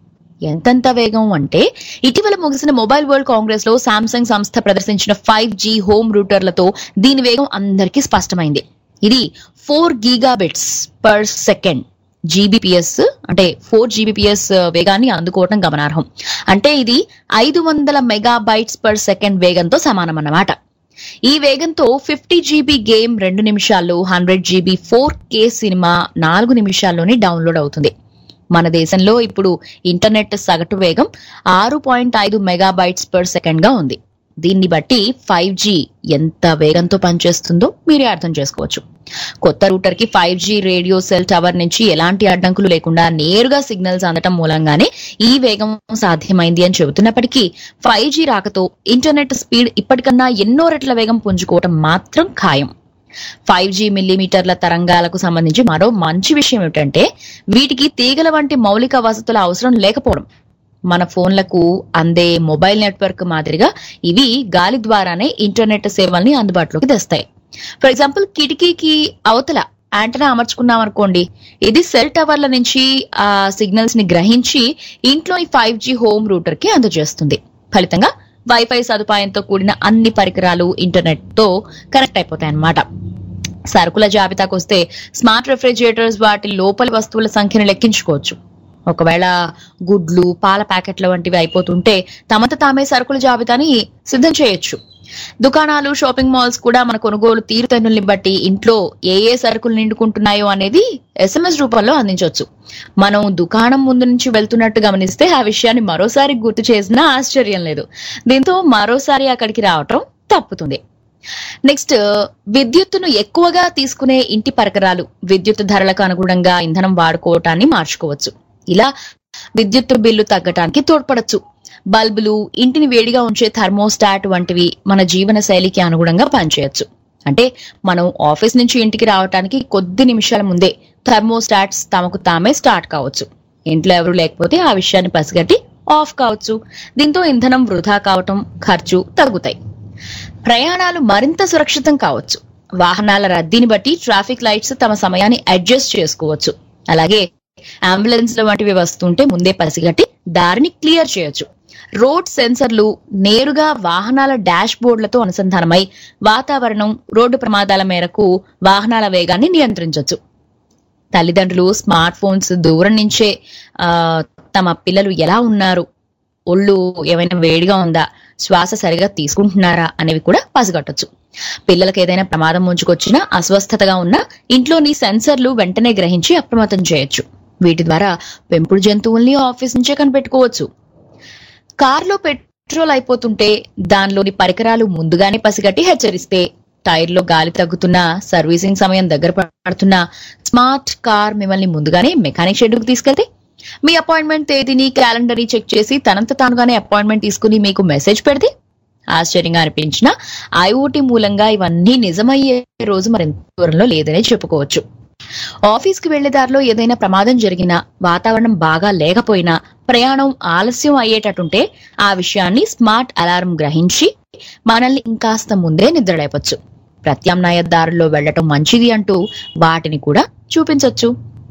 ఎంతెంత వేగం అంటే ఇటీవల ముగిసిన మొబైల్ వరల్డ్ కాంగ్రెస్ లో సామ్సంగ్ సంస్థ ప్రదర్శించిన ఫైవ్ జీ హోమ్ రూటర్లతో దీని వేగం అందరికీ స్పష్టమైంది ఇది four gigabits per second GBPS అంటే ఫోర్ జీబీపీఎస్ వేగాన్ని అందుకోవటం గమనార్హం అంటే ఇది ఐదు వందల మెగాబైట్స్ పర్ సెకండ్ వేగంతో సమానం అన్నమాట ఈ వేగంతో ఫిఫ్టీ జీబీ గేమ్ రెండు నిమిషాల్లో హండ్రెడ్ జీబీ ఫోర్ కే సినిమా నాలుగు నిమిషాల్లోనే డౌన్లోడ్ అవుతుంది మన దేశంలో ఇప్పుడు ఇంటర్నెట్ సగటు వేగం ఆరు పాయింట్ ఐదు మెగాబైట్స్ పర్ సెకండ్ గా ఉంది దీన్ని బట్టి ఫైవ్ జీ ఎంత వేగంతో పనిచేస్తుందో మీరే అర్థం చేసుకోవచ్చు కొత్త రూటర్ కి five G radio cell tower నుంచి ఎలాంటి అడ్డంకులు లేకుండా నేరుగా సిగ్నల్స్ అందటం మూలంగానే ఈ వేగం సాధ్యమైంది అని చెబుతున్నప్పటికీ ఫైవ్ జీ రాకతో ఇంటర్నెట్ స్పీడ్ ఇప్పటికన్నా ఎన్నో రెట్ల వేగం పుంజుకోవటం మాత్రం ఖాయం ఫైవ్ జీ మిల్లీమీటర్ల తరంగాలకు సంబంధించి మరో మంచి విషయం ఏమిటంటే వీటికి తీగల వంటి మౌలిక వసతుల అవసరం లేకపోవడం మన ఫోన్లకు అందే మొబైల్ నెట్వర్క్ మాదిరిగా ఇవి గాలి ద్వారానే ఇంటర్నెట్ సేవల్ని అందుబాటులోకి తెస్తాయి ఫర్ ఎగ్జాంపుల్ కిటికీకి అవతల యాంటనా అమర్చుకున్నాం అనుకోండి ఇది సెల్ టవర్ల నుంచి ఆ సిగ్నల్స్ ని గ్రహించి ఇంట్లో ఈ ఫైవ్ జీ హోమ్ రూటర్ కి అందజేస్తుంది ఫలితంగా వైఫై సదుపాయంతో కూడిన అన్ని పరికరాలు ఇంటర్నెట్ తో కనెక్ట్ అయిపోతాయి అన్నమాట సరుకుల జాబితాకు వస్తే స్మార్ట్ రెఫ్రిజిరేటర్స్ వాటి లోపలి వస్తువుల సంఖ్యను లెక్కించుకోవచ్చు ఒకవేళ గుడ్లు పాల ప్యాకెట్ల వంటివి అయిపోతుంటే తమత తామే సరుకుల జాబితాని సిద్ధం చేయొచ్చు దుకాణాలు షాపింగ్ మాల్స్ కూడా మన కొనుగోలు తీరుతెన్నుల్ని బట్టి ఇంట్లో ఏ ఏ సరుకులు నిండుకుంటున్నాయో అనేది ఎస్ఎంఎస్ రూపంలో అందించవచ్చు మనం దుకాణం ముందు నుంచి వెళ్తున్నట్టు గమనిస్తే ఆ విషయాన్ని మరోసారి గుర్తు చేసినా ఆశ్చర్యం లేదు దీంతో మరోసారి అక్కడికి రావటం తప్పుతుంది నెక్స్ట్ విద్యుత్తును ఎక్కువగా తీసుకునే ఇంటి పరికరాలు విద్యుత్ ధరలకు అనుగుణంగా ఇంధనం వాడుకోవటాన్ని మార్చుకోవచ్చు ఇలా విద్యుత్ బిల్లు తగ్గటానికి తోడ్పడచ్చు బల్బులు ఇంటిని వేడిగా ఉంచే థర్మోస్టాట్ వంటివి మన జీవన శైలికి అనుగుణంగా పనిచేయచ్చు అంటే మనం ఆఫీస్ నుంచి ఇంటికి రావటానికి కొద్ది నిమిషాల ముందే థర్మోస్టాట్స్ తమకు తామే స్టార్ట్ కావచ్చు ఇంట్లో ఎవరు లేకపోతే ఆ విషయాన్ని పసిగట్టి ఆఫ్ కావచ్చు దీంతో ఇంధనం వృధా కావటం ఖర్చు తగ్గుతాయి ప్రయాణాలు మరింత సురక్షితం కావచ్చు వాహనాల రద్దీని బట్టి ట్రాఫిక్ లైట్స్ తమ సమయాన్ని అడ్జస్ట్ చేసుకోవచ్చు అలాగే అంబులెన్స్ల వంటివి వస్తుంటే ముందే పసిగట్టి దారిని క్లియర్ చేయొచ్చు రోడ్ సెన్సర్లు నేరుగా వాహనాల డాష్ బోర్డులతో అనుసంధానమై వాతావరణం రోడ్డు ప్రమాదాల మేరకు వాహనాల వేగాన్ని నియంత్రించవచ్చు తల్లిదండ్రులు స్మార్ట్ ఫోన్స్ దూరం నుంచే ఆ, తమ పిల్లలు ఎలా ఉన్నారు ఒళ్ళు ఏమైనా వేడిగా ఉందా శ్వాస సరిగా తీసుకుంటున్నారా అనేవి కూడా పసిగట్టొచ్చు పిల్లలకు ఏదైనా ప్రమాదం ముంచుకొచ్చినా అస్వస్థతగా ఉన్నా ఇంట్లోని సెన్సర్లు వెంటనే గ్రహించి అప్రమత్తం చేయొచ్చు వీటి ద్వారా పెంపుడు జంతువుల్ని ఆఫీస్ నుంచే కనిపెట్టుకోవచ్చు కార్లో పెట్రోల్ అయిపోతుంటే దానిలోని పరికరాలు ముందుగానే పసిగట్టి హెచ్చరిస్తే టైర్లో గాలి తగ్గుతున్నా సర్వీసింగ్ సమయం దగ్గర పడుతున్నా స్మార్ట్ కార్ మిమ్మల్ని ముందుగానే మెకానిక్ షెడ్యూల్కి తీసుకెళ్తే మీ అపాయింట్మెంట్ తేదీని క్యాలెండర్ చెక్ చేసి తనంత తానుగానే అపాయింట్మెంట్ తీసుకుని మీకు మెసేజ్ పెడితే ఆశ్చర్యంగా అనిపించిన ఐఓటీ మూలంగా ఇవన్నీ నిజమయ్యే రోజు మరింత దూరంలో లేదనే చెప్పుకోవచ్చు ఆఫీస్కి వెళ్లే దారిలో ఏదైనా ప్రమాదం జరిగినా వాతావరణం బాగా లేకపోయినా ప్రయాణం ఆలస్యం అయ్యేటట్టుంటే ఆ విషయాన్ని స్మార్ట్ అలారం గ్రహించి మనల్ని ఇంకాస్త ముందే నిద్రలేపొచ్చు ప్రత్యామ్నాయ దారుల్లో వెళ్లటం మంచిది అంటూ వాటిని కూడా చూపించొచ్చు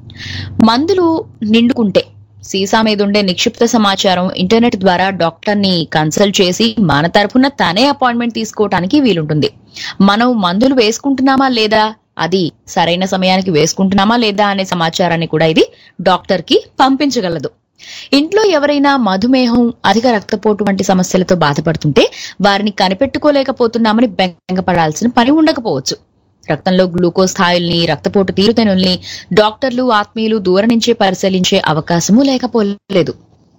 మందులు నిండుకుంటే సీసా మీద ఉండే నిక్షిప్త సమాచారం ఇంటర్నెట్ ద్వారా డాక్టర్ ని కన్సల్ట్ చేసి మన తరఫున తనే అపాయింట్మెంట్ తీసుకోవటానికి వీలుంటుంది మనం మందులు వేసుకుంటున్నామా లేదా అది సరైన సమయానికి వేసుకుంటున్నామా లేదా అనే సమాచారాన్ని కూడా ఇది డాక్టర్ కి పంపించగలదు ఇంట్లో ఎవరైనా మధుమేహం అధిక రక్తపోటు వంటి సమస్యలతో బాధపడుతుంటే వారిని కనిపెట్టుకోలేకపోతున్నామని బెంగపడాల్సిన పని ఉండకపోవచ్చు రక్తంలో గ్లూకోజ్ స్థాయిల్ని రక్తపోటు తీరుతెనుల్ని డాక్టర్లు ఆత్మీయులు దూరం నుంచే పరిశీలించే అవకాశమూ లేకపోలేదు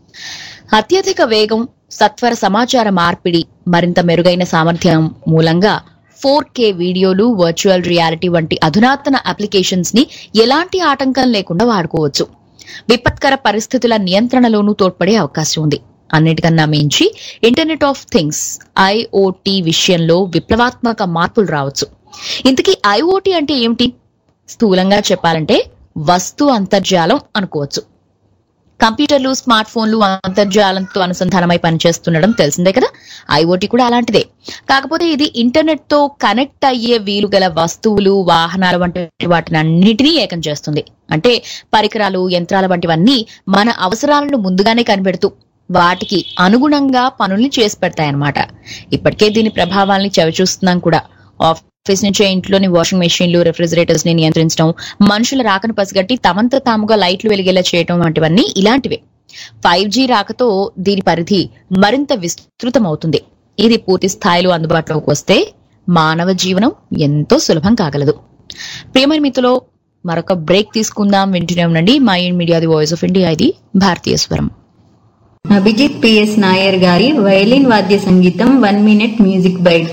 అత్యధిక వేగం సత్వర సమాచార మార్పిడి మరింత మెరుగైన సామర్థ్యం మూలంగా ఫోర్ కే వీడియోలు వర్చువల్ రియాలిటీ వంటి అధునాతన అప్లికేషన్స్ ని ఎలాంటి ఆటంకం లేకుండా వాడుకోవచ్చు విపత్కర పరిస్థితుల నియంత్రణలోనూ తోడ్పడే అవకాశం ఉంది అన్నిటికన్నా మించి ఇంటర్నెట్ ఆఫ్ థింగ్స్ ఐఓటీ విషయంలో విప్లవాత్మక మార్పులు రావచ్చు ఇంతకీ ఐఓటీ అంటే ఏమిటి స్థూలంగా చెప్పాలంటే వస్తు అంతర్జాలం అనుకోవచ్చు కంప్యూటర్లు స్మార్ట్ ఫోన్లు అంతర్జాలంతో అనుసంధానమై పనిచేస్తుండడం తెలిసిందే కదా ఐఓటీ కూడా అలాంటిదే కాకపోతే ఇది ఇంటర్నెట్ తో కనెక్ట్ అయ్యే వీలు గల వస్తువులు వాహనాల వంటి వాటిని అన్నిటినీ ఏకం చేస్తుంది అంటే పరికరాలు యంత్రాల వంటివన్నీ మన అవసరాలను ముందుగానే కనిపెడుతూ వాటికి అనుగుణంగా పనుల్ని చేసి పెడతాయన్నమాట ఇప్పటికే దీని ప్రభావాల్ని చవిచూస్తున్నాం కూడా ఆఫీస్ నుంచే ఇంట్లోని వాషింగ్ మెషిన్లు రెఫ్రిజిరేటర్స్ ని నియంత్రించడం మనుషుల రాకను పసిగట్టి తమంత తాముగా లైట్లు వెలిగేలా చేయడం వంటివన్నీ ఇలాంటివే ఫైవ్ జీ రాకతో దీని పరిధి మరింత విస్తృతమవుతుంది ఇది పూర్తి స్థాయిలో అందుబాటులోకి వస్తే మానవ జీవనం ఎంతో సులభం కాగలదు ప్రియమైన మిత్రులో మరొక బ్రేక్ తీసుకుందాం వింటూనే ఉండండి Mind Media the voice of India ఇది భారతీయ స్వరం అభిజిత్ పిఎస్ నాయర్ గారి వైలిన్ వాద్య సంగీతం one minute music bite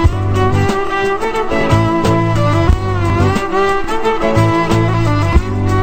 Thank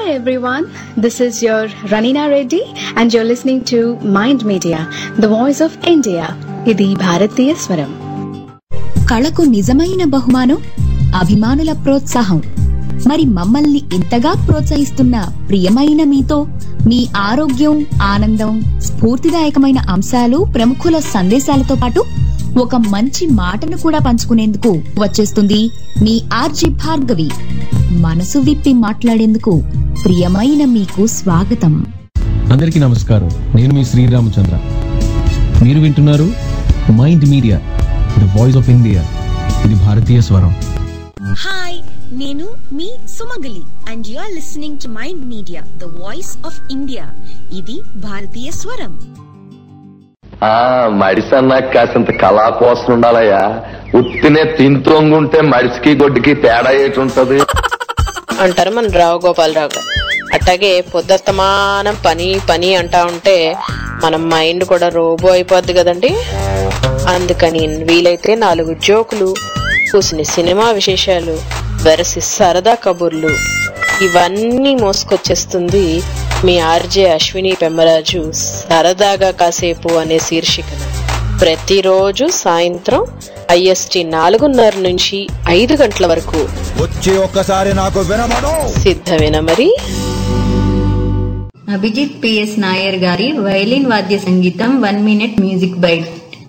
everyone. This is your Ranina Reddy and you're listening to Mind Media, the voice of India. ఇది భారతీయ స్వరం కళకు నిజమైన బహుమానం అభిమానుల ప్రోత్సాహం మరి మమ్మల్ని ఇంతగా ప్రోత్సహిస్తున్న ప్రియమైన మీతో మీ ఆరోగ్యం ఆనందం స్ఫూర్తిదాయకమైన అంశాలు ప్రముఖుల సందేశాలతో పాటు ఒక మంచి మాటను కూడా పంచుకునేందుకు వచ్చేస్తుంది మీ ఆర్జి భార్గవి మనసు విప్పి మాట్లాడేందుకు ప్రియమైన మీకు స్వాగతం అందరికీ నమస్కారం నేను మీ శ్రీరామచంద్ర మీరు వింటున్నారు mind media the voice of India ఇది భారతీయ స్వరం హాయ్ నేను మీ Sumagali and you are listening to Mind media the voice of India ఇది భారతీయ స్వరం ఆ మడిసన్నా కాసింత కళా కోసం ఉండాలయ్యా ఉత్తినే తింతోంగుంటే మడిసికి గొడ్డుకి తేడా ఏటి ఉంటది అంటారు మన రావు గోపాలరావు గారు అట్లాగే పొద్దుస్తమానం పని పని అంటా ఉంటే మన మైండ్ కూడా రోబో అయిపోద్ది కదండి అందుకని వీలైతే నాలుగు జోకులు కూసిన సినిమా విశేషాలు వెరసి సరదా కబుర్లు ఇవన్నీ మోసుకొచ్చేస్తుంది మీ ఆర్జే అశ్విని పెమ్మరాజు సరదాగా కాసేపు అనే శీర్షికన ప్రతిరోజు సాయంత్రం ఐఎస్టి నాలుగున్నర నుంచి ఐదు గంటల వరకు వచ్చి ఒక్కసారి నాకు వినమను సిద్ధమేనా మరి అభిజిత్ పిఎస్ నాయర్ గారి వైలిన్ వాద్య సంగీతం one minute music bite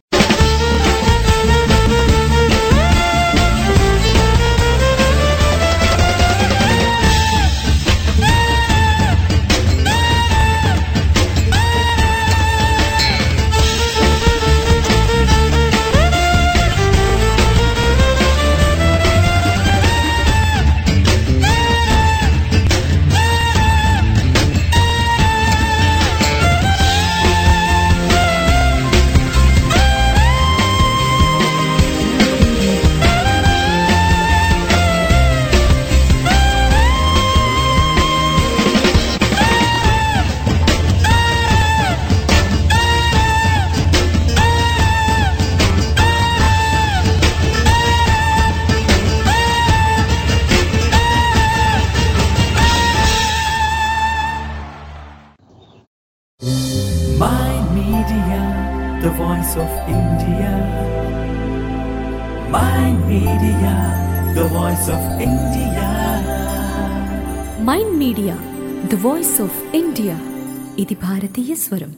Mind Media, the voice of India. Mind Media, the voice of India. Mind media the voice of India ఇది భారతీయ స్వరం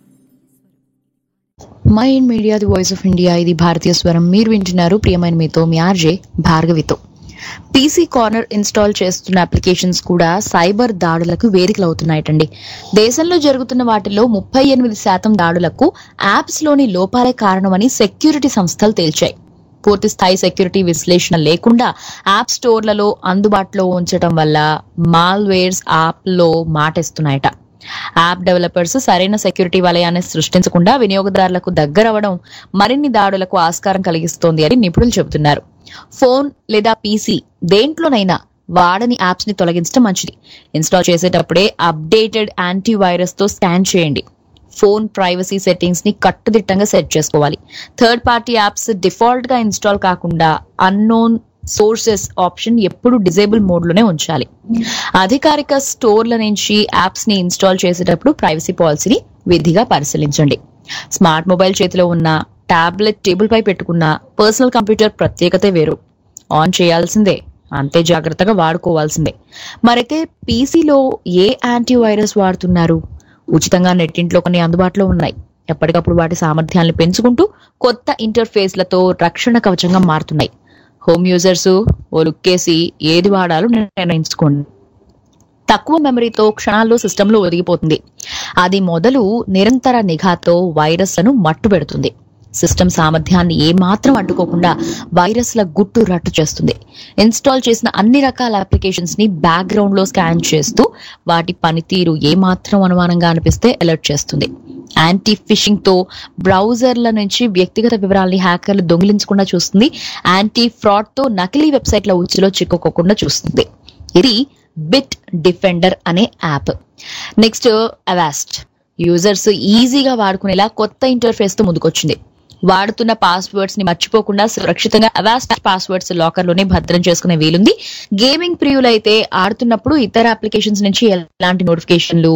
mind media the voice of India ఇది భారతీయ స్వరం మీరు వింటున్నారు ప్రియమైన మీతో మీ ఆర్జే భార్గవితో పీసీ కార్నర్ ఇన్స్టాల్ చేస్తున్న అప్లికేషన్స్ కూడా సైబర్ దాడులకు వేదికలు అవుతున్నాయటండి దేశంలో జరుగుతున్న వాటిలో ముప్పై ఎనిమిది శాతం దాడులకు యాప్స్ లోని లోపాలే కారణమని సెక్యూరిటీ సంస్థలు తేల్చాయి పూర్తి స్థాయి సెక్యూరిటీ విశ్లేషణ లేకుండా యాప్ స్టోర్లలో అందుబాటులో ఉంచడం వల్ల మాల్వేర్స్ యాప్ లో మాటేస్తున్నాయట యాప్ డెవలపర్స్ సరైన సెక్యూరిటీ వలయాన్ని సృష్టించకుండా వినియోగదారులకు దగ్గరవడం మరిన్ని దాడులకు ఆస్కారం కలిగిస్తోంది అని నిపుణులు చెబుతున్నారు ఫోన్ లేదా పీసీ దేంట్లోనైనా వాడని యాప్స్ ని తొలగించడం మంచిది ఇన్స్టాల్ చేసేటప్పుడే అప్డేటెడ్ యాంటీవైరస్ తో స్కాన్ చేయండి ఫోన్ ప్రైవసీ సెట్టింగ్స్ ని కట్టుదిట్టంగా సెట్ చేసుకోవాలి థర్డ్ పార్టీ యాప్స్ డిఫాల్ట్ గా ఇన్స్టాల్ కాకుండా అన్నోన్ సోర్సెస్ ఆప్షన్ ఎప్పుడు డిజేబుల్ మోడ్ లోనే ఉంచాలి అధికారిక స్టోర్ల నుంచి యాప్స్ ని ఇన్స్టాల్ చేసేటప్పుడు ప్రైవసీ పాలసీని విధిగా పరిశీలించండి స్మార్ట్ మొబైల్ చేతిలో ఉన్న టాబ్లెట్ టేబుల్ పై పెట్టుకున్న పర్సనల్ కంప్యూటర్ ప్రత్యేకతే వేరు ఆన్ చేయాల్సిందే అంతే జాగ్రత్తగా వాడుకోవాల్సిందే మరైతే పీసీలో ఏ యాంటీవైరస్ వాడుతున్నారు ఉచితంగా నెట్టింట్లో కొన్ని అందుబాటులో ఉన్నాయి ఎప్పటికప్పుడు వాటి సామర్థ్యాన్ని పెంచుకుంటూ కొత్త ఇంటర్ఫేస్లతో రక్షణ కవచంగా మారుతున్నాయి హోమ్ యూజర్స్ ఓ లుక్కేసి ఏది వాడాలో నిర్ణయించుకోండి తక్కువ మెమరీతో క్షణాల్లో సిస్టంలో ఒదిగిపోతుంది అది మొదలు నిరంతర నిఘాతో వైరస్లను మట్టుబెడుతుంది సిస్టమ్ సామర్థ్యాన్ని ఏమాత్రం అడ్డుకోకుండా వైరస్ల గుట్టు రట్టు చేస్తుంది ఇన్స్టాల్ చేసిన అన్ని రకాల అప్లికేషన్స్ ని బ్యాక్గ్రౌండ్ లో స్కాన్ చేస్తూ వాటి పనితీరు ఏమాత్రం అనుమానంగా అనిపిస్తే అలర్ట్ చేస్తుంది యాంటీ ఫిషింగ్ తో బ్రౌజర్ల నుంచి వ్యక్తిగత వివరాల్ని హ్యాకర్లు దొంగిలించకుండా చూస్తుంది యాంటీ ఫ్రాడ్ తో నకిలీ వెబ్సైట్ల ఉచ్చులో చిక్కుకోకుండా చూస్తుంది ఇది బిట్ డిఫెండర్ అనే యాప్ నెక్స్ట్ అవాస్ట్ యూజర్స్ ఈజీగా వాడుకునేలా కొత్త ఇంటర్ఫేస్ తో ముందుకొచ్చింది వాడుతున్న పాస్వర్డ్స్ ని మర్చిపోకుండా సురక్షితంగా అవాస్ట్ పాస్వర్డ్స్ లాకర్ లోనే భద్రం చేసుకునే వీలుంది గేమింగ్ ప్రియులైతే ఆడుతున్నప్పుడు ఇతర అప్లికేషన్స్ నుంచి ఎలాంటి నోటిఫికేషన్లు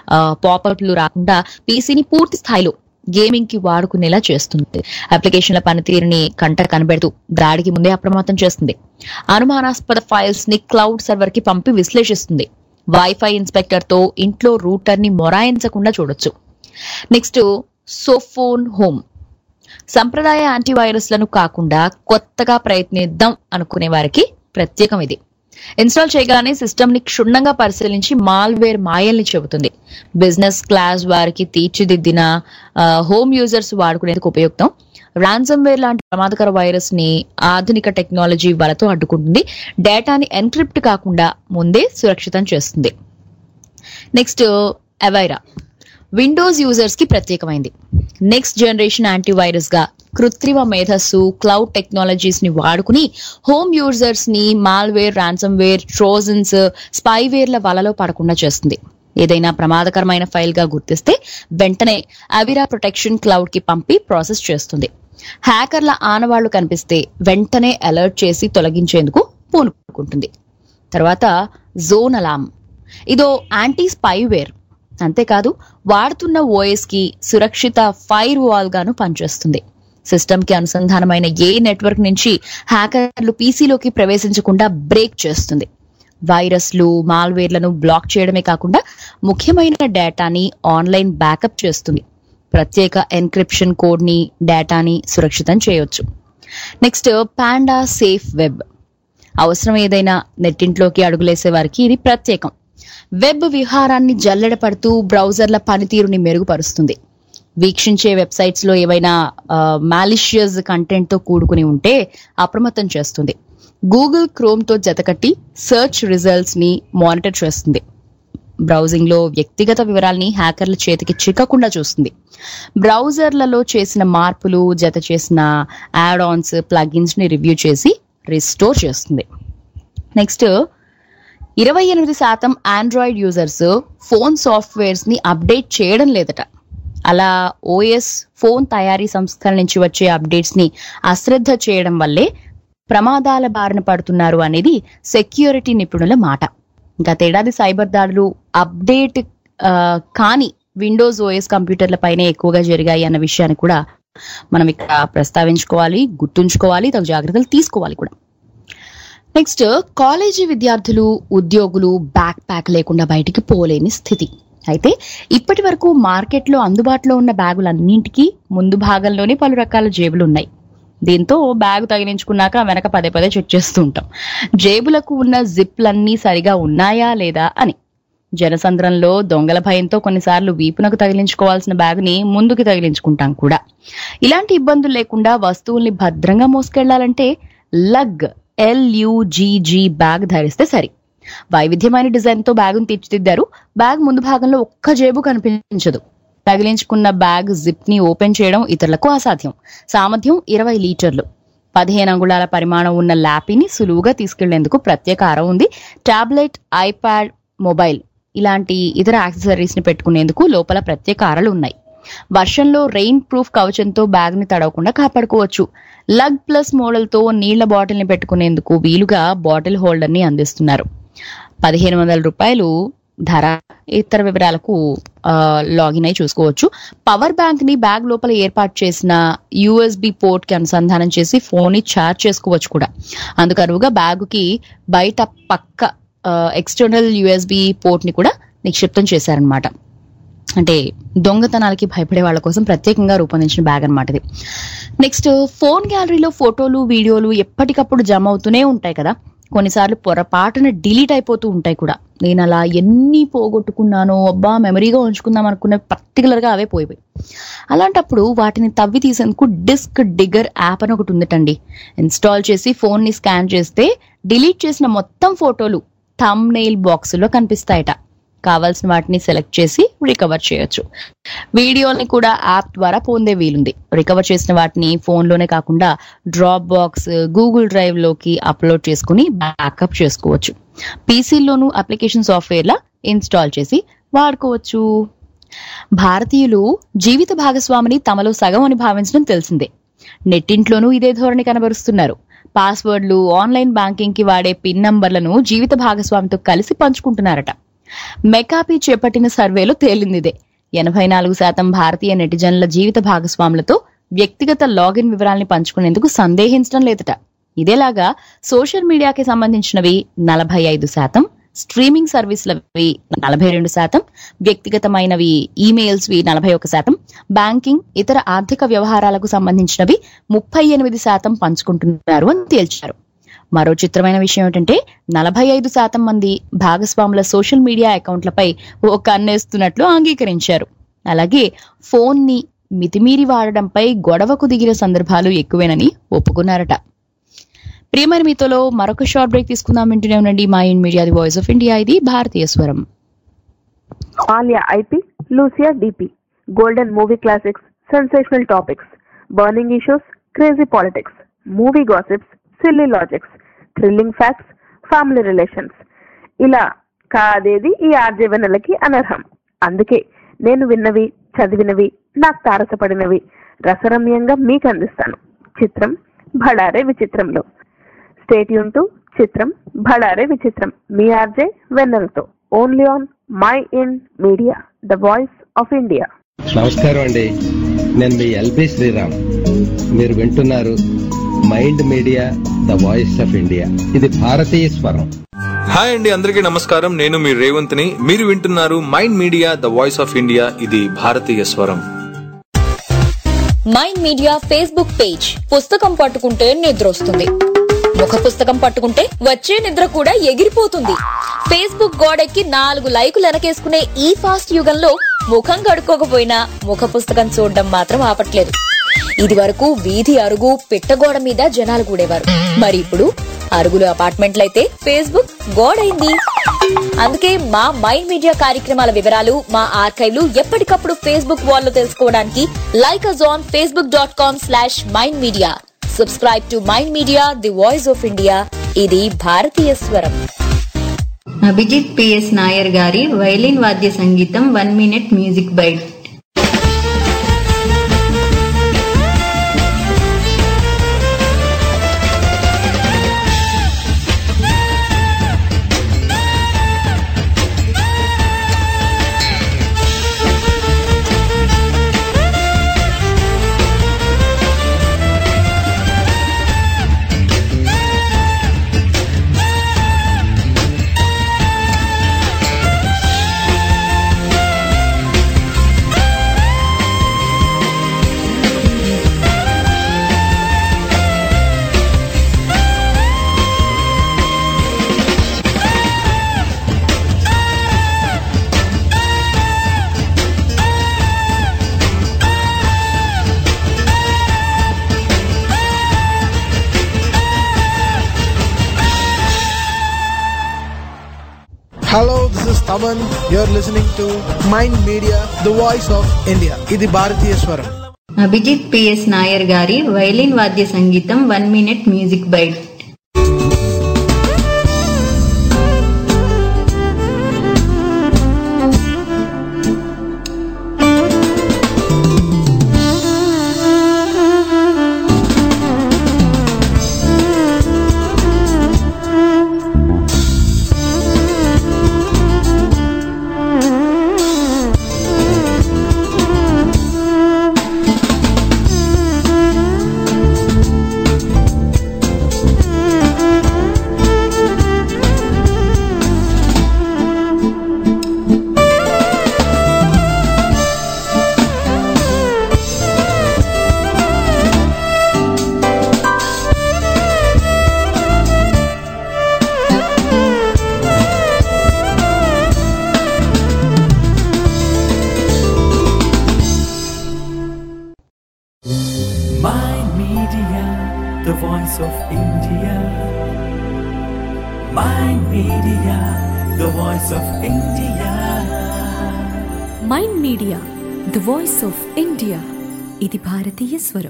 పాపప్లు రాకుండా పీసీని పూర్తి స్థాయిలో గేమింగ్ కి వాడుకునేలా చేస్తుంది అప్లికేషన్ల పనితీరుని కంట కనబెడుతూ దాడికి ముందే అప్రమత్తం చేస్తుంది అనుమానాస్పద ఫైల్స్ ని క్లౌడ్ సర్వర్ కి పంపి విశ్లేషిస్తుంది వైఫై ఇన్స్పెక్టర్ తో ఇంట్లో రూటర్ ని మొరాయించకుండా చూడొచ్చు నెక్స్ట్ సోఫోన్ హోమ్ సంప్రదాయ యాంటీవైరస్లను కాకుండా కొత్తగా ప్రయత్నిద్దాం అనుకునే వారికి ప్రత్యేకం ఇది ఇన్స్టాల్ చేయగానే సిస్టమ్ ని క్షుణ్ణంగా పరిశీలించి మాల్వేర్ మాయల్ని చెబుతుంది బిజినెస్ క్లాస్ వారికి తీర్చిదిద్దిన ఆ, హోమ్ యూజర్స్ వాడుకునేందుకు ఉపయుక్తం వేర్ లాంటి ప్రమాదకర వైరస్ ని ఆధునిక టెక్నాలజీ వలతో అడ్డుకుంటుంది డేటాని ఎన్క్రిప్ట్ కాకుండా ముందే సురక్షితం చేస్తుంది నెక్స్ట్ అవైరా విండోస్ యూజర్స్ కి ప్రత్యేకమైంది నెక్స్ట్ జనరేషన్ యాంటీవైరస్ గా కృత్రిమ మేధస్సు క్లౌడ్ టెక్నాలజీస్ ని వాడుకుని హోమ్ యూజర్స్ ని మాల్వేర్ వేర్ ట్రోజన్స్ స్పైవేర్ల వలలో పడకుండా చేస్తుంది ఏదైనా ప్రమాదకరమైన ఫైల్ గా గుర్తిస్తే వెంటనే అవిరా ప్రొటెక్షన్ క్లౌడ్ కి పంపి ప్రాసెస్ చేస్తుంది హ్యాకర్ల ఆనవాళ్లు కనిపిస్తే వెంటనే అలర్ట్ చేసి తొలగించేందుకు పూనుకుంటుంది తర్వాత జోన్ అలామ్ ఇదో యాంటీ స్పైవేర్ అంతేకాదు వాడుతున్న ఓఎస్ కి సురక్షిత ఫైర్ వాల్ గాను పనిచేస్తుంది సిస్టమ్ కి అనుసంధానమైన ఏ నెట్వర్క్ నుంచి హ్యాకర్లు పీసీలోకి ప్రవేశించకుండా బ్రేక్ చేస్తుంది వైరస్లు మాల్వేర్లను బ్లాక్ చేయడమే కాకుండా ముఖ్యమైన డేటాని ఆన్లైన్ బ్యాకప్ చేస్తుంది ప్రత్యేక ఎన్క్రిప్షన్ కోడ్ ని డేటాని సురక్షితం చేయొచ్చు నెక్స్ట్ పాండా సేఫ్ వెబ్ అవసరం ఏదైనా నెట్టింట్లోకి అడుగులేసే వారికి ఇది ప్రత్యేకం వెబ్ విహారాన్ని జల్లెడ పడుతూ బ్రౌజర్ల పనితీరుని మెరుగుపరుస్తుంది వీక్షించే వెబ్సైట్స్ లో ఏవైనా మాలిషియస్ కంటెంట్ తో కూడుకుని ఉంటే అప్రమత్తం చేస్తుంది గూగుల్ క్రోమ్ తో జతకట్టి సెర్చ్ రిజల్ట్స్ ని మానిటర్ చేస్తుంది బ్రౌజింగ్ లో వ్యక్తిగత వివరాల్ని హ్యాకర్ల చేతికి చిక్కకుండా చూస్తుంది బ్రౌజర్లలో చేసిన మార్పులు జత చేసిన యాడ్ ఆన్స్ ప్లగిన్స్ ని రివ్యూ చేసి రిస్టోర్ చేస్తుంది నెక్స్ట్ ఇరవై ఎనిమిది శాతం ఆండ్రాయిడ్ యూజర్స్ ఫోన్ సాఫ్ట్వేర్స్ ని అప్డేట్ చేయడం లేదట అలా ఓఎస్ ఫోన్ తయారీ సంస్థల నుంచి వచ్చే అప్డేట్స్ ని అశ్రద్ధ చేయడం వల్లే ప్రమాదాల బారిన పడుతున్నారు అనేది సెక్యూరిటీ నిపుణుల మాట గతేడాది సైబర్ దాడులు అప్డేట్ ఆ, కాని విండోస్ ఓఎస్ కంప్యూటర్ల పైనే ఎక్కువగా జరిగాయి అన్న విషయాన్ని కూడా మనం ఇక్కడ ప్రస్తావించుకోవాలి గుర్తుంచుకోవాలి తగు జాగ్రత్తలు తీసుకోవాలి కూడా నెక్స్ట్ కాలేజీ విద్యార్థులు ఉద్యోగులు బ్యాక్ ప్యాక్ లేకుండా బయటికి పోలేని స్థితి అయితే ఇప్పటి వరకు మార్కెట్లో అందుబాటులో ఉన్న బ్యాగులన్నింటికీ ముందు భాగంలోనే పలు రకాల జేబులు ఉన్నాయి దీంతో బ్యాగ్ తగిలించుకున్నాక వెనక పదే పదే చెక్ చేస్తూ ఉంటాం జేబులకు ఉన్న జిప్లన్నీ సరిగా ఉన్నాయా లేదా అని జనసంద్రంలో దొంగల భయంతో కొన్నిసార్లు వీపునకు తగిలించుకోవాల్సిన బ్యాగుని ముందుకు తగిలించుకుంటాం కూడా ఇలాంటి ఇబ్బందులు లేకుండా వస్తువుల్ని భద్రంగా మోసుకెళ్లాలంటే లగ్ ఎల్యుజీజీ బ్యాగ్ ధరిస్తే సరి వైవిధ్యమైన డిజైన్ తో బ్యాగును తీర్చిదిద్దారు బ్యాగ్ ముందు భాగంలో ఒక్క జేబు కనిపించదు తగిలించుకున్న బ్యాగ్ జిప్ ని ఓపెన్ చేయడం ఇతరులకు అసాధ్యం సామర్థ్యం ఇరవై లీటర్లు పదిహేను అంగుళాల పరిమాణం ఉన్న ల్యాపీని సులువుగా తీసుకెళ్లేందుకు ప్రత్యేక అర ఉంది టాబ్లెట్ ఐప్యాడ్ మొబైల్ ఇలాంటి ఇతర యాక్సెసరీస్ ని పెట్టుకునేందుకు లోపల ప్రత్యేక అరలు ఉన్నాయి వర్షంలో రెయిన్ ప్రూఫ్ కవచంతో బ్యాగ్ ని తడవకుండా కాపాడుకోవచ్చు లగ్ ప్లస్ మోడల్ తో నీళ్ల బాటిల్ ని పెట్టుకునేందుకు వీలుగా బాటిల్ హోల్డర్ ని అందిస్తున్నారు పదిహేను వందల రూపాయలు ధర ఇతర వివరాలకు ఆ, లాగిన్ అయి చూసుకోవచ్చు పవర్ బ్యాంక్ ని బ్యాగ్ లోపల ఏర్పాటు చేసిన యూఎస్బి పోర్ట్ కి అనుసంధానం చేసి ఫోన్ ని ఛార్జ్ చేసుకోవచ్చు కూడా అందుకనువుగా బ్యాగ్ కి బయట పక్క ఎక్స్టర్నల్ యూఎస్బి పోర్ట్ ని కూడా నిక్షిప్తం చేశారనమాట అంటే దొంగతనాలకి భయపడే వాళ్ళ కోసం ప్రత్యేకంగా రూపొందించిన బ్యాగ్ అనమాట ఇది నెక్స్ట్ ఫోన్ గ్యాలరీలో ఫోటోలు వీడియోలు ఎప్పటికప్పుడు జమ అవుతూనే ఉంటాయి కదా కొన్నిసార్లు పొరపాటున డిలీట్ అయిపోతూ ఉంటాయి కూడా నేను అలా ఎన్ని పోగొట్టుకున్నానో అబ్బా మెమరీగా ఉంచుకుందాం అనుకున్న పర్టికులర్ గా అవే పోయిపోయి అలాంటప్పుడు వాటిని తవ్వి తీసేందుకు డిస్క్ డిగర్ యాప్ అని ఒకటి ఉందటండి ఇన్స్టాల్ చేసి ఫోన్ ని స్కాన్ చేస్తే డిలీట్ చేసిన మొత్తం ఫోటోలు థమ్ నెయిల్ బాక్స్ లో కనిపిస్తాయట కావాల్సిన వాటిని సెలెక్ట్ చేసి రికవర్ చేయొచ్చు వీడియోని కూడా యాప్ ద్వారా పొందే వీలుంది రికవర్ చేసిన వాటిని ఫోన్ లోనే కాకుండా డ్రాప్ బాక్స్ గూగుల్ డ్రైవ్ లోకి అప్లోడ్ చేసుకుని బ్యాకప్ చేసుకోవచ్చు పీసీల్లోనూ అప్లికేషన్ సాఫ్ట్వేర్ లా ఇన్స్టాల్ చేసి వాడుకోవచ్చు భారతీయులు జీవిత భాగస్వామిని తమలో సగం అని భావించడం తెలిసిందే నెట్టింట్లోనూ ఇదే ధోరణి కనబరుస్తున్నారు పాస్వర్డ్లు ఆన్లైన్ బ్యాంకింగ్ కి వాడే పిన్ నంబర్లను జీవిత భాగస్వామితో కలిసి పంచుకుంటున్నారట మెకాపీ చేపట్టిన సర్వేలో తేలిందిదే ఎనభై నాలుగు శాతం భారతీయ నెటిజన్ల జీవిత భాగస్వాములతో వ్యక్తిగత లాగిన్ వివరాల్ని పంచుకునేందుకు సందేహించడం లేదట ఇదేలాగా సోషల్ మీడియాకి సంబంధించినవి నలభై ఐదు శాతం స్ట్రీమింగ్ సర్వీసులవి నలభై రెండు శాతం వ్యక్తిగతమైనవి ఈమెయిల్స్వి నలభై ఒక శాతం బ్యాంకింగ్ ఇతర ఆర్థిక వ్యవహారాలకు సంబంధించినవి ముప్పై ఎనిమిది శాతం పంచుకుంటున్నారు అని తేల్చారు మరో చిత్రమైన విషయం ఏంటంటే నలభై ఐదు శాతం మంది భాగస్వాముల సోషల్ మీడియా అకౌంట్లపై ఓ కన్నేస్తున్నట్లు అంగీకరించారు అలాగే ఫోన్ ని మితిమీరి వాడడంపై గొడవకు దిగిన సందర్భాలు ఎక్కువేనని ఒప్పుకున్నారట ప్రియమైన మీతోలో మరొక షార్ట్ బ్రేక్ తీసుకుందాం వింటూనే ఉండండి మా in media the voice of India ఇది భారతీయ స్వరం ఆలియా ఐపీ లూసియా డిపి golden movie classics sensational topics burning issues crazy politics movie gossips silly logics thrilling facts family relations ఇలా కాదేది ఈ ఆర్జే వెన్నెలకి అనర్హం అందుకే నేను విన్నవి చదివినవి నాకు తారసపడినవి రసరమ్యంగా మీకు అందిస్తాను చిత్రం భడారే విచిత్రంలో స్టేట్ యూన్ టు చిత్రం భడారే విచిత్రం మీ ఆర్జే వెన్నెలతో only on Mind Media the voice of India నమస్కారం అండి నేను మీ ఎల్బి శ్రీరామ్ మీరు వింటున్నారు mind media the voice of India ఇది భారతీయ స్వరం హాయ్ అండి అందరికీ నమస్కారం నేను మీ రేవంత్ని మీరు వింటున్నారు mind media the voice of India ఇది భారతీయ స్వరం మైండ్ మీడియా ఫేస్బుక్ పేజ్ పుస్తకం పట్టుకుంటే నిద్ర వస్తుంది ముఖ పుస్తకం పట్టుకుంటే వచ్చే నిద్ర కూడా ఎగిరిపోతుంది ఫేస్బుక్ గోడెక్కి నాలుగు లైకులు వెనకేసుకునే ఈ ఫాస్ట్ యుగంలో ముఖం కడుక్కోకపోయినా ముఖ పుస్తకం చూడడం మాత్రం ఆపట్లేదు ఇది వరకు వీధి అరుగు పిట్టగోడ మీద జనాలు కూడేవారు మరి ఇప్పుడు అరుగులు అపార్ట్మెంట్లయితే ఫేస్బుక్ గోడైంది అందుకే మా మైండ్ మీడియా కార్యక్రమాల వివరాలు మా ఆర్కైవ్లు ఎప్పటికప్పుడు ఫేస్బుక్ వాల్లో తెలుసుకోవడానికి like us on Facebook dot com slash Mind Media subscribe to Mind media the voice of India ఇది భారతీయ స్వరం అభిజిత్ పిఎస్ నాయర్ గారి వైలిన్ వాద్య సంగీతం one minute music bite Hello, this is Taman. You're listening to Mind Media, the voice of India. ఇది భారతీయ స్వరం Abhijit P నాయర్ గారి వైలిన్ వాద్య సంగీతం one minute music bite Mind Media, the voice of India. Mind Media, the voice of India. Mind media the voice of India ఇది భారతీయ స్వరం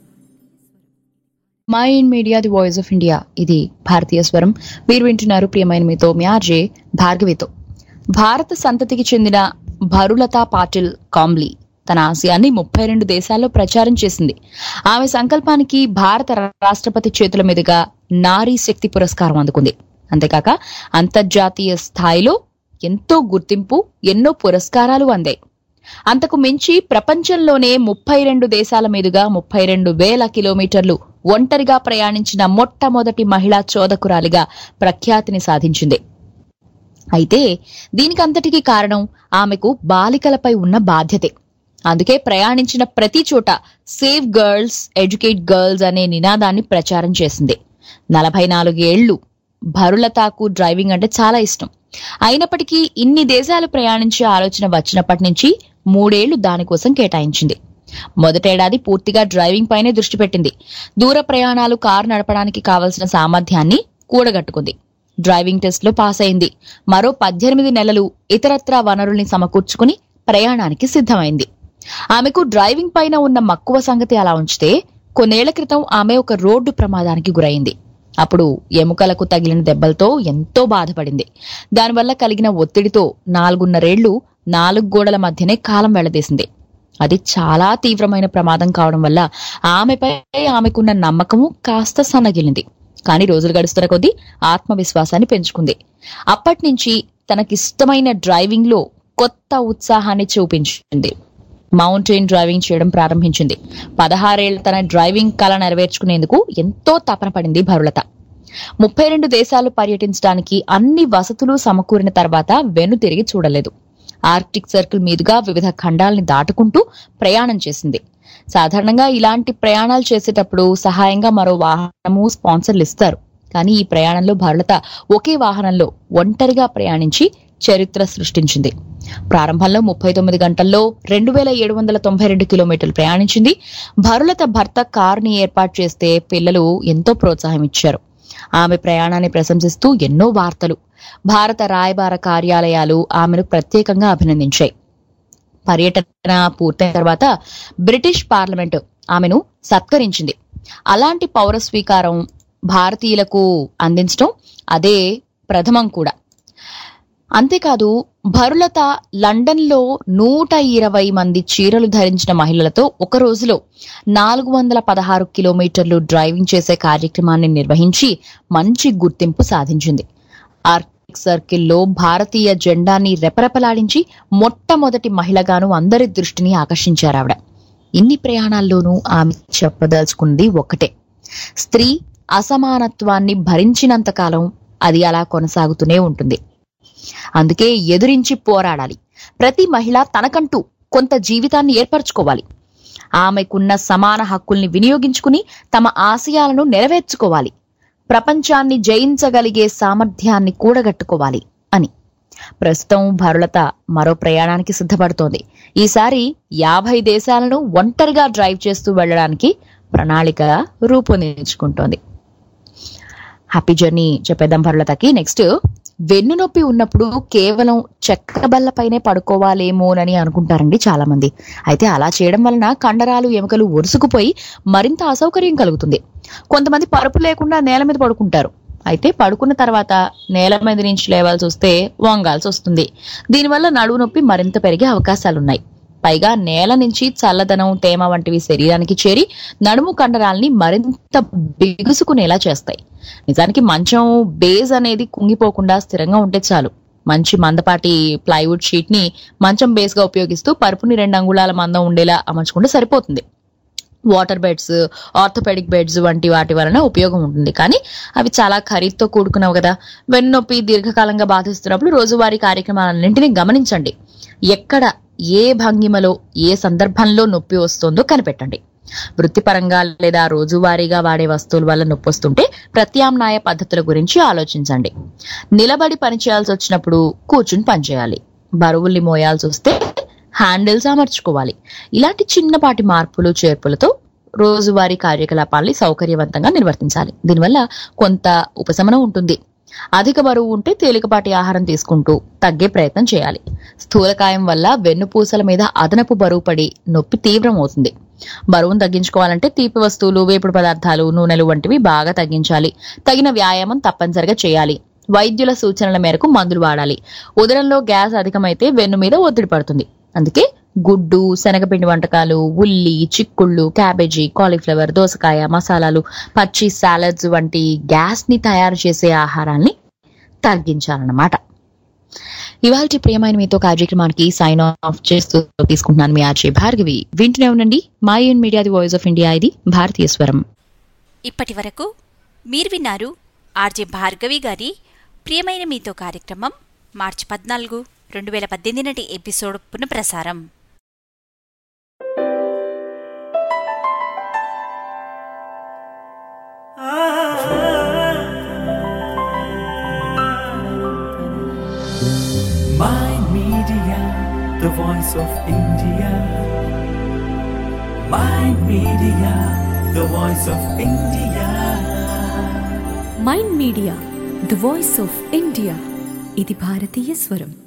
mind media the voice of India ఇది భారతీయ స్వరం మీరు వింటున్నారు ప్రియమైన మీతో మీ ఆర్జే భార్గవితో భారత సంతతికి చెందిన భరులతా పాటిల్ కాంబ్లీ తన ఆశయాన్ని ముప్పై రెండు దేశాల్లో ప్రచారం చేసింది ఆమె సంకల్పానికి భారత రాష్ట్రపతి చేతుల మీదుగా నారీ శక్తి పురస్కారం అందుకుంది అంతేకాక అంతర్జాతీయ స్థాయిలో ఎంతో గుర్తింపు ఎన్నో పురస్కారాలు అందాయి అంతకు మించి ప్రపంచంలోనే ముప్పై రెండు దేశాల మీదుగా ముప్పై రెండు వేల కిలోమీటర్లు ఒంటరిగా ప్రయాణించిన మొట్టమొదటి మహిళా చోదకురాలిగా ప్రఖ్యాతిని సాధించింది అయితే దీనికంతటికీ కారణం ఆమెకు బాలికలపై ఉన్న బాధ్యతే అందుకే ప్రయాణించిన ప్రతి చోట సేవ్ గర్ల్స్ ఎడ్యుకేట్ గర్ల్స్ అనే నినాదాన్ని ప్రచారం చేసింది నలభై నాలుగేళ్లు భరులతాకు డ్రైవింగ్ అంటే చాలా ఇష్టం అయినప్పటికీ ఇన్ని దేశాలు ప్రయాణించే ఆలోచన వచ్చినప్పటి నుంచి మూడేళ్లు దానికోసం కేటాయించింది మొదటేడాది పూర్తిగా డ్రైవింగ్ పైనే దృష్టి పెట్టింది దూర ప్రయాణాలు కారు నడపడానికి కావలసిన సామర్థ్యాన్ని కూడగట్టుకుంది డ్రైవింగ్ టెస్ట్ లో పాస్ అయింది మరో పద్దెనిమిది నెలలు ఇతరత్రా వనరుల్ని సమకూర్చుకుని ప్రయాణానికి సిద్ధమైంది ఆమెకు డ్రైవింగ్ పైన ఉన్న మక్కువ సంగతి అలా ఉంచితే కొన్నేళ్ల క్రితం ఆమె ఒక రోడ్డు ప్రమాదానికి గురైంది అప్పుడు ఎముకలకు తగిలిన దెబ్బలతో ఎంతో బాధపడింది దానివల్ల కలిగిన ఒత్తిడితో నాలుగున్నరేళ్లు నాలుగు గోడల మధ్యనే కాలం వెళ్లదీసింది అది చాలా తీవ్రమైన ప్రమాదం కావడం వల్ల ఆమెపై ఆమెకున్న నమ్మకము కాస్త సన్నగిలింది కానీ రోజులు గడుస్తున్న కొద్దీ ఆత్మవిశ్వాసాన్ని పెంచుకుంది అప్పటి నుంచి తనకిష్టమైన డ్రైవింగ్ లో కొత్త ఉత్సాహాన్ని చూపించింది మౌంటైన్ డ్రైవింగ్ చేయడం ప్రారంభించింది పదహారేళ్ల తన డ్రైవింగ్ కళ నెరవేర్చుకునేందుకు ఎంతో తపన పడింది భరులత ముప్పై రెండు దేశాలు పర్యటించడానికి అన్ని వసతులు సమకూరిన తర్వాత వెను తిరిగి చూడలేదు ఆర్క్టిక్ సర్కిల్ మీదుగా వివిధ ఖండాల్ని దాటుకుంటూ ప్రయాణం చేసింది సాధారణంగా ఇలాంటి ప్రయాణాలు చేసేటప్పుడు సహాయంగా మరో వాహనము స్పాన్సర్లు ఇస్తారు కానీ ఈ ప్రయాణంలో భారత ఒకే వాహనంలో ఒంటరిగా ప్రయాణించి చరిత్ర సృష్టించింది ప్రారంభంలో ముప్పై తొమ్మిది గంటల్లో రెండు వేల ఏడు వందల తొంభై రెండు కిలోమీటర్లు ప్రయాణించింది భరులత భర్త కారుని ఏర్పాటు చేస్తే పిల్లలు ఎంతో ప్రోత్సాహం ఇచ్చారు ఆమె ప్రయాణాన్ని ప్రశంసిస్తూ ఎన్నో వార్తలు భారత రాయబార కార్యాలయాలు ఆమెను ప్రత్యేకంగా అభినందించాయి పర్యటన పూర్తయిన తర్వాత బ్రిటిష్ పార్లమెంటు ఆమెను సత్కరించింది అలాంటి పౌర స్వీకారం భారతీయులకు అందించడం అదే ప్రథమం కూడా అంతేకాదు భరులత లండన్లో నూట ఇరవై మంది చీరలు ధరించిన మహిళలతో ఒక రోజులో నాలుగు వందల పదహారు కిలోమీటర్లు డ్రైవింగ్ చేసే కార్యక్రమాన్ని నిర్వహించి మంచి గుర్తింపు సాధించింది ఆర్కిటిక్ సర్కిల్లో భారతీయ జెండాని రెపరెపలాడించి మొట్టమొదటి మహిళగాను అందరి దృష్టిని ఆకర్షించారు ఆవిడ ఇన్ని ప్రయాణాల్లోనూ ఆమె చెప్పదలుచుకుంది ఒక్కటే స్త్రీ అసమానత్వాన్ని భరించినంతకాలం అది అలా కొనసాగుతూనే ఉంటుంది అందుకే ఎదురించి పోరాడాలి ప్రతి మహిళ తనకంటూ కొంత జీవితాన్ని ఏర్పరచుకోవాలి ఆమెకున్న సమాన హక్కుల్ని వినియోగించుకుని తమ ఆశయాలను నెరవేర్చుకోవాలి ప్రపంచాన్ని జయించగలిగే సామర్థ్యాన్ని కూడగట్టుకోవాలి అని ప్రస్తుతం భరులత మరో ప్రయాణానికి సిద్ధపడుతోంది ఈసారి యాభై దేశాలను ఒంటరిగా డ్రైవ్ చేస్తూ వెళ్ళడానికి ప్రణాళిక రూపొందించుకుంటోంది హ్యాపీ జర్నీ చెప్పేద్దాం భరులతకి నెక్స్ట్ వెన్ను నొప్పి ఉన్నప్పుడు కేవలం చెక్క బల్లపైనే పడుకోవాలేమోనని అనుకుంటారండి చాలా మంది అయితే అలా చేయడం వలన కండరాలు ఎముకలు ఒరుసుకుపోయి మరింత అసౌకర్యం కలుగుతుంది కొంతమంది పరుపు లేకుండా నేల మీద పడుకుంటారు అయితే పడుకున్న తర్వాత నేల మీద నుంచి లేవాల్సి వస్తే వంగాల్సి వస్తుంది దీనివల్ల నడువు నొప్పి మరింత పెరిగే అవకాశాలున్నాయి పైగా నేల నుంచి చల్లదనం తేమ వంటివి శరీరానికి చేరి నడుము కండరాల్ని మరింత బిగుసుకునేలా చేస్తాయి నిజానికి మంచం బేస్ అనేది కుంగిపోకుండా స్థిరంగా ఉంటే చాలు మంచి మందపాటి ప్లైవుడ్ షీట్ ని మంచం బేస్ గా ఉపయోగిస్తూ పరుపుని రెండు అంగుళాల మందం ఉండేలా అమర్చుకుంటే సరిపోతుంది వాటర్ బెడ్స్ ఆర్థోపెడిక్ బెడ్స్ వంటి వాటి వలన ఉపయోగం ఉంటుంది కానీ అవి చాలా ఖరీదుతో కూడుకున్నావు కదా వెన్నునొప్పి దీర్ఘకాలంగా బాధిస్తున్నప్పుడు రోజువారీ కార్యక్రమాలన్నింటినీ గమనించండి ఎక్కడ ఏ భంగిమలో ఏ సందర్భంలో నొప్పి వస్తుందో కనిపెట్టండి వృత్తిపరంగా లేదా రోజువారీగా వాడే వస్తువుల వల్ల నొప్పి వస్తుంటే ప్రత్యామ్నాయ పద్ధతుల గురించి ఆలోచించండి నిలబడి పనిచేయాల్సి వచ్చినప్పుడు కూర్చుని పనిచేయాలి బరువుల్ని మోయాల్సి వస్తే హ్యాండిల్స్ అమర్చుకోవాలి ఇలాంటి చిన్నపాటి మార్పులు చేర్పులతో రోజువారీ కార్యకలాపాల్ని సౌకర్యవంతంగా నిర్వర్తించాలి దీనివల్ల కొంత ఉపశమనం ఉంటుంది అధిక బరువు ఉంటే తేలికపాటి ఆహారం తీసుకుంటూ తగ్గే ప్రయత్నం చేయాలి స్థూలకాయం వల్ల వెన్నుపూసల మీద అదనపు బరువు పడి నొప్పి తీవ్రం అవుతుంది బరువును తగ్గించుకోవాలంటే తీపి వస్తువులు వేపుడు పదార్థాలు నూనెలు వంటివి బాగా తగ్గించాలి తగిన వ్యాయామం తప్పనిసరిగా చేయాలి వైద్యుల సూచనల మేరకు మందులు వాడాలి ఉదరంలో గ్యాస్ అధికమైతే వెన్ను మీద ఒత్తిడి పడుతుంది అందుకే గుడ్డు శనగపిండి వంటకాలు ఉల్లి చిక్కుళ్ళు క్యాబేజీ కాలీఫ్లవర్ దోసకాయ మసాలాలు పచ్చి సాలడ్స్ వంటి గ్యాస్ ని తయారు చేసే ఆహారాల్ని తగ్గించాలన్నమాట ఇవాళ ప్రియమైన మీతో కార్యక్రమానికి సైన్ ఆఫ్ చేస్తూ తీసుకుంటున్నాను మీ ఆర్జే భార్గవి వింటూనే ఉండండి Mind Media the voice of India ఇది భారతీయ స్వరం ఇప్పటి వరకు మీరు విన్నారు ఆర్జే భార్గవి గారి ప్రియమైన మీతో కార్యక్రమం మార్చి పద్నాలుగు రెండు వేల పద్దెనిమిది నాటి ఎపిసోడ్ పునఃప్రసారం My Media, the voice of India. My Media, the voice of India. Mind media the voice of India ఇది భారతీయ స్వరం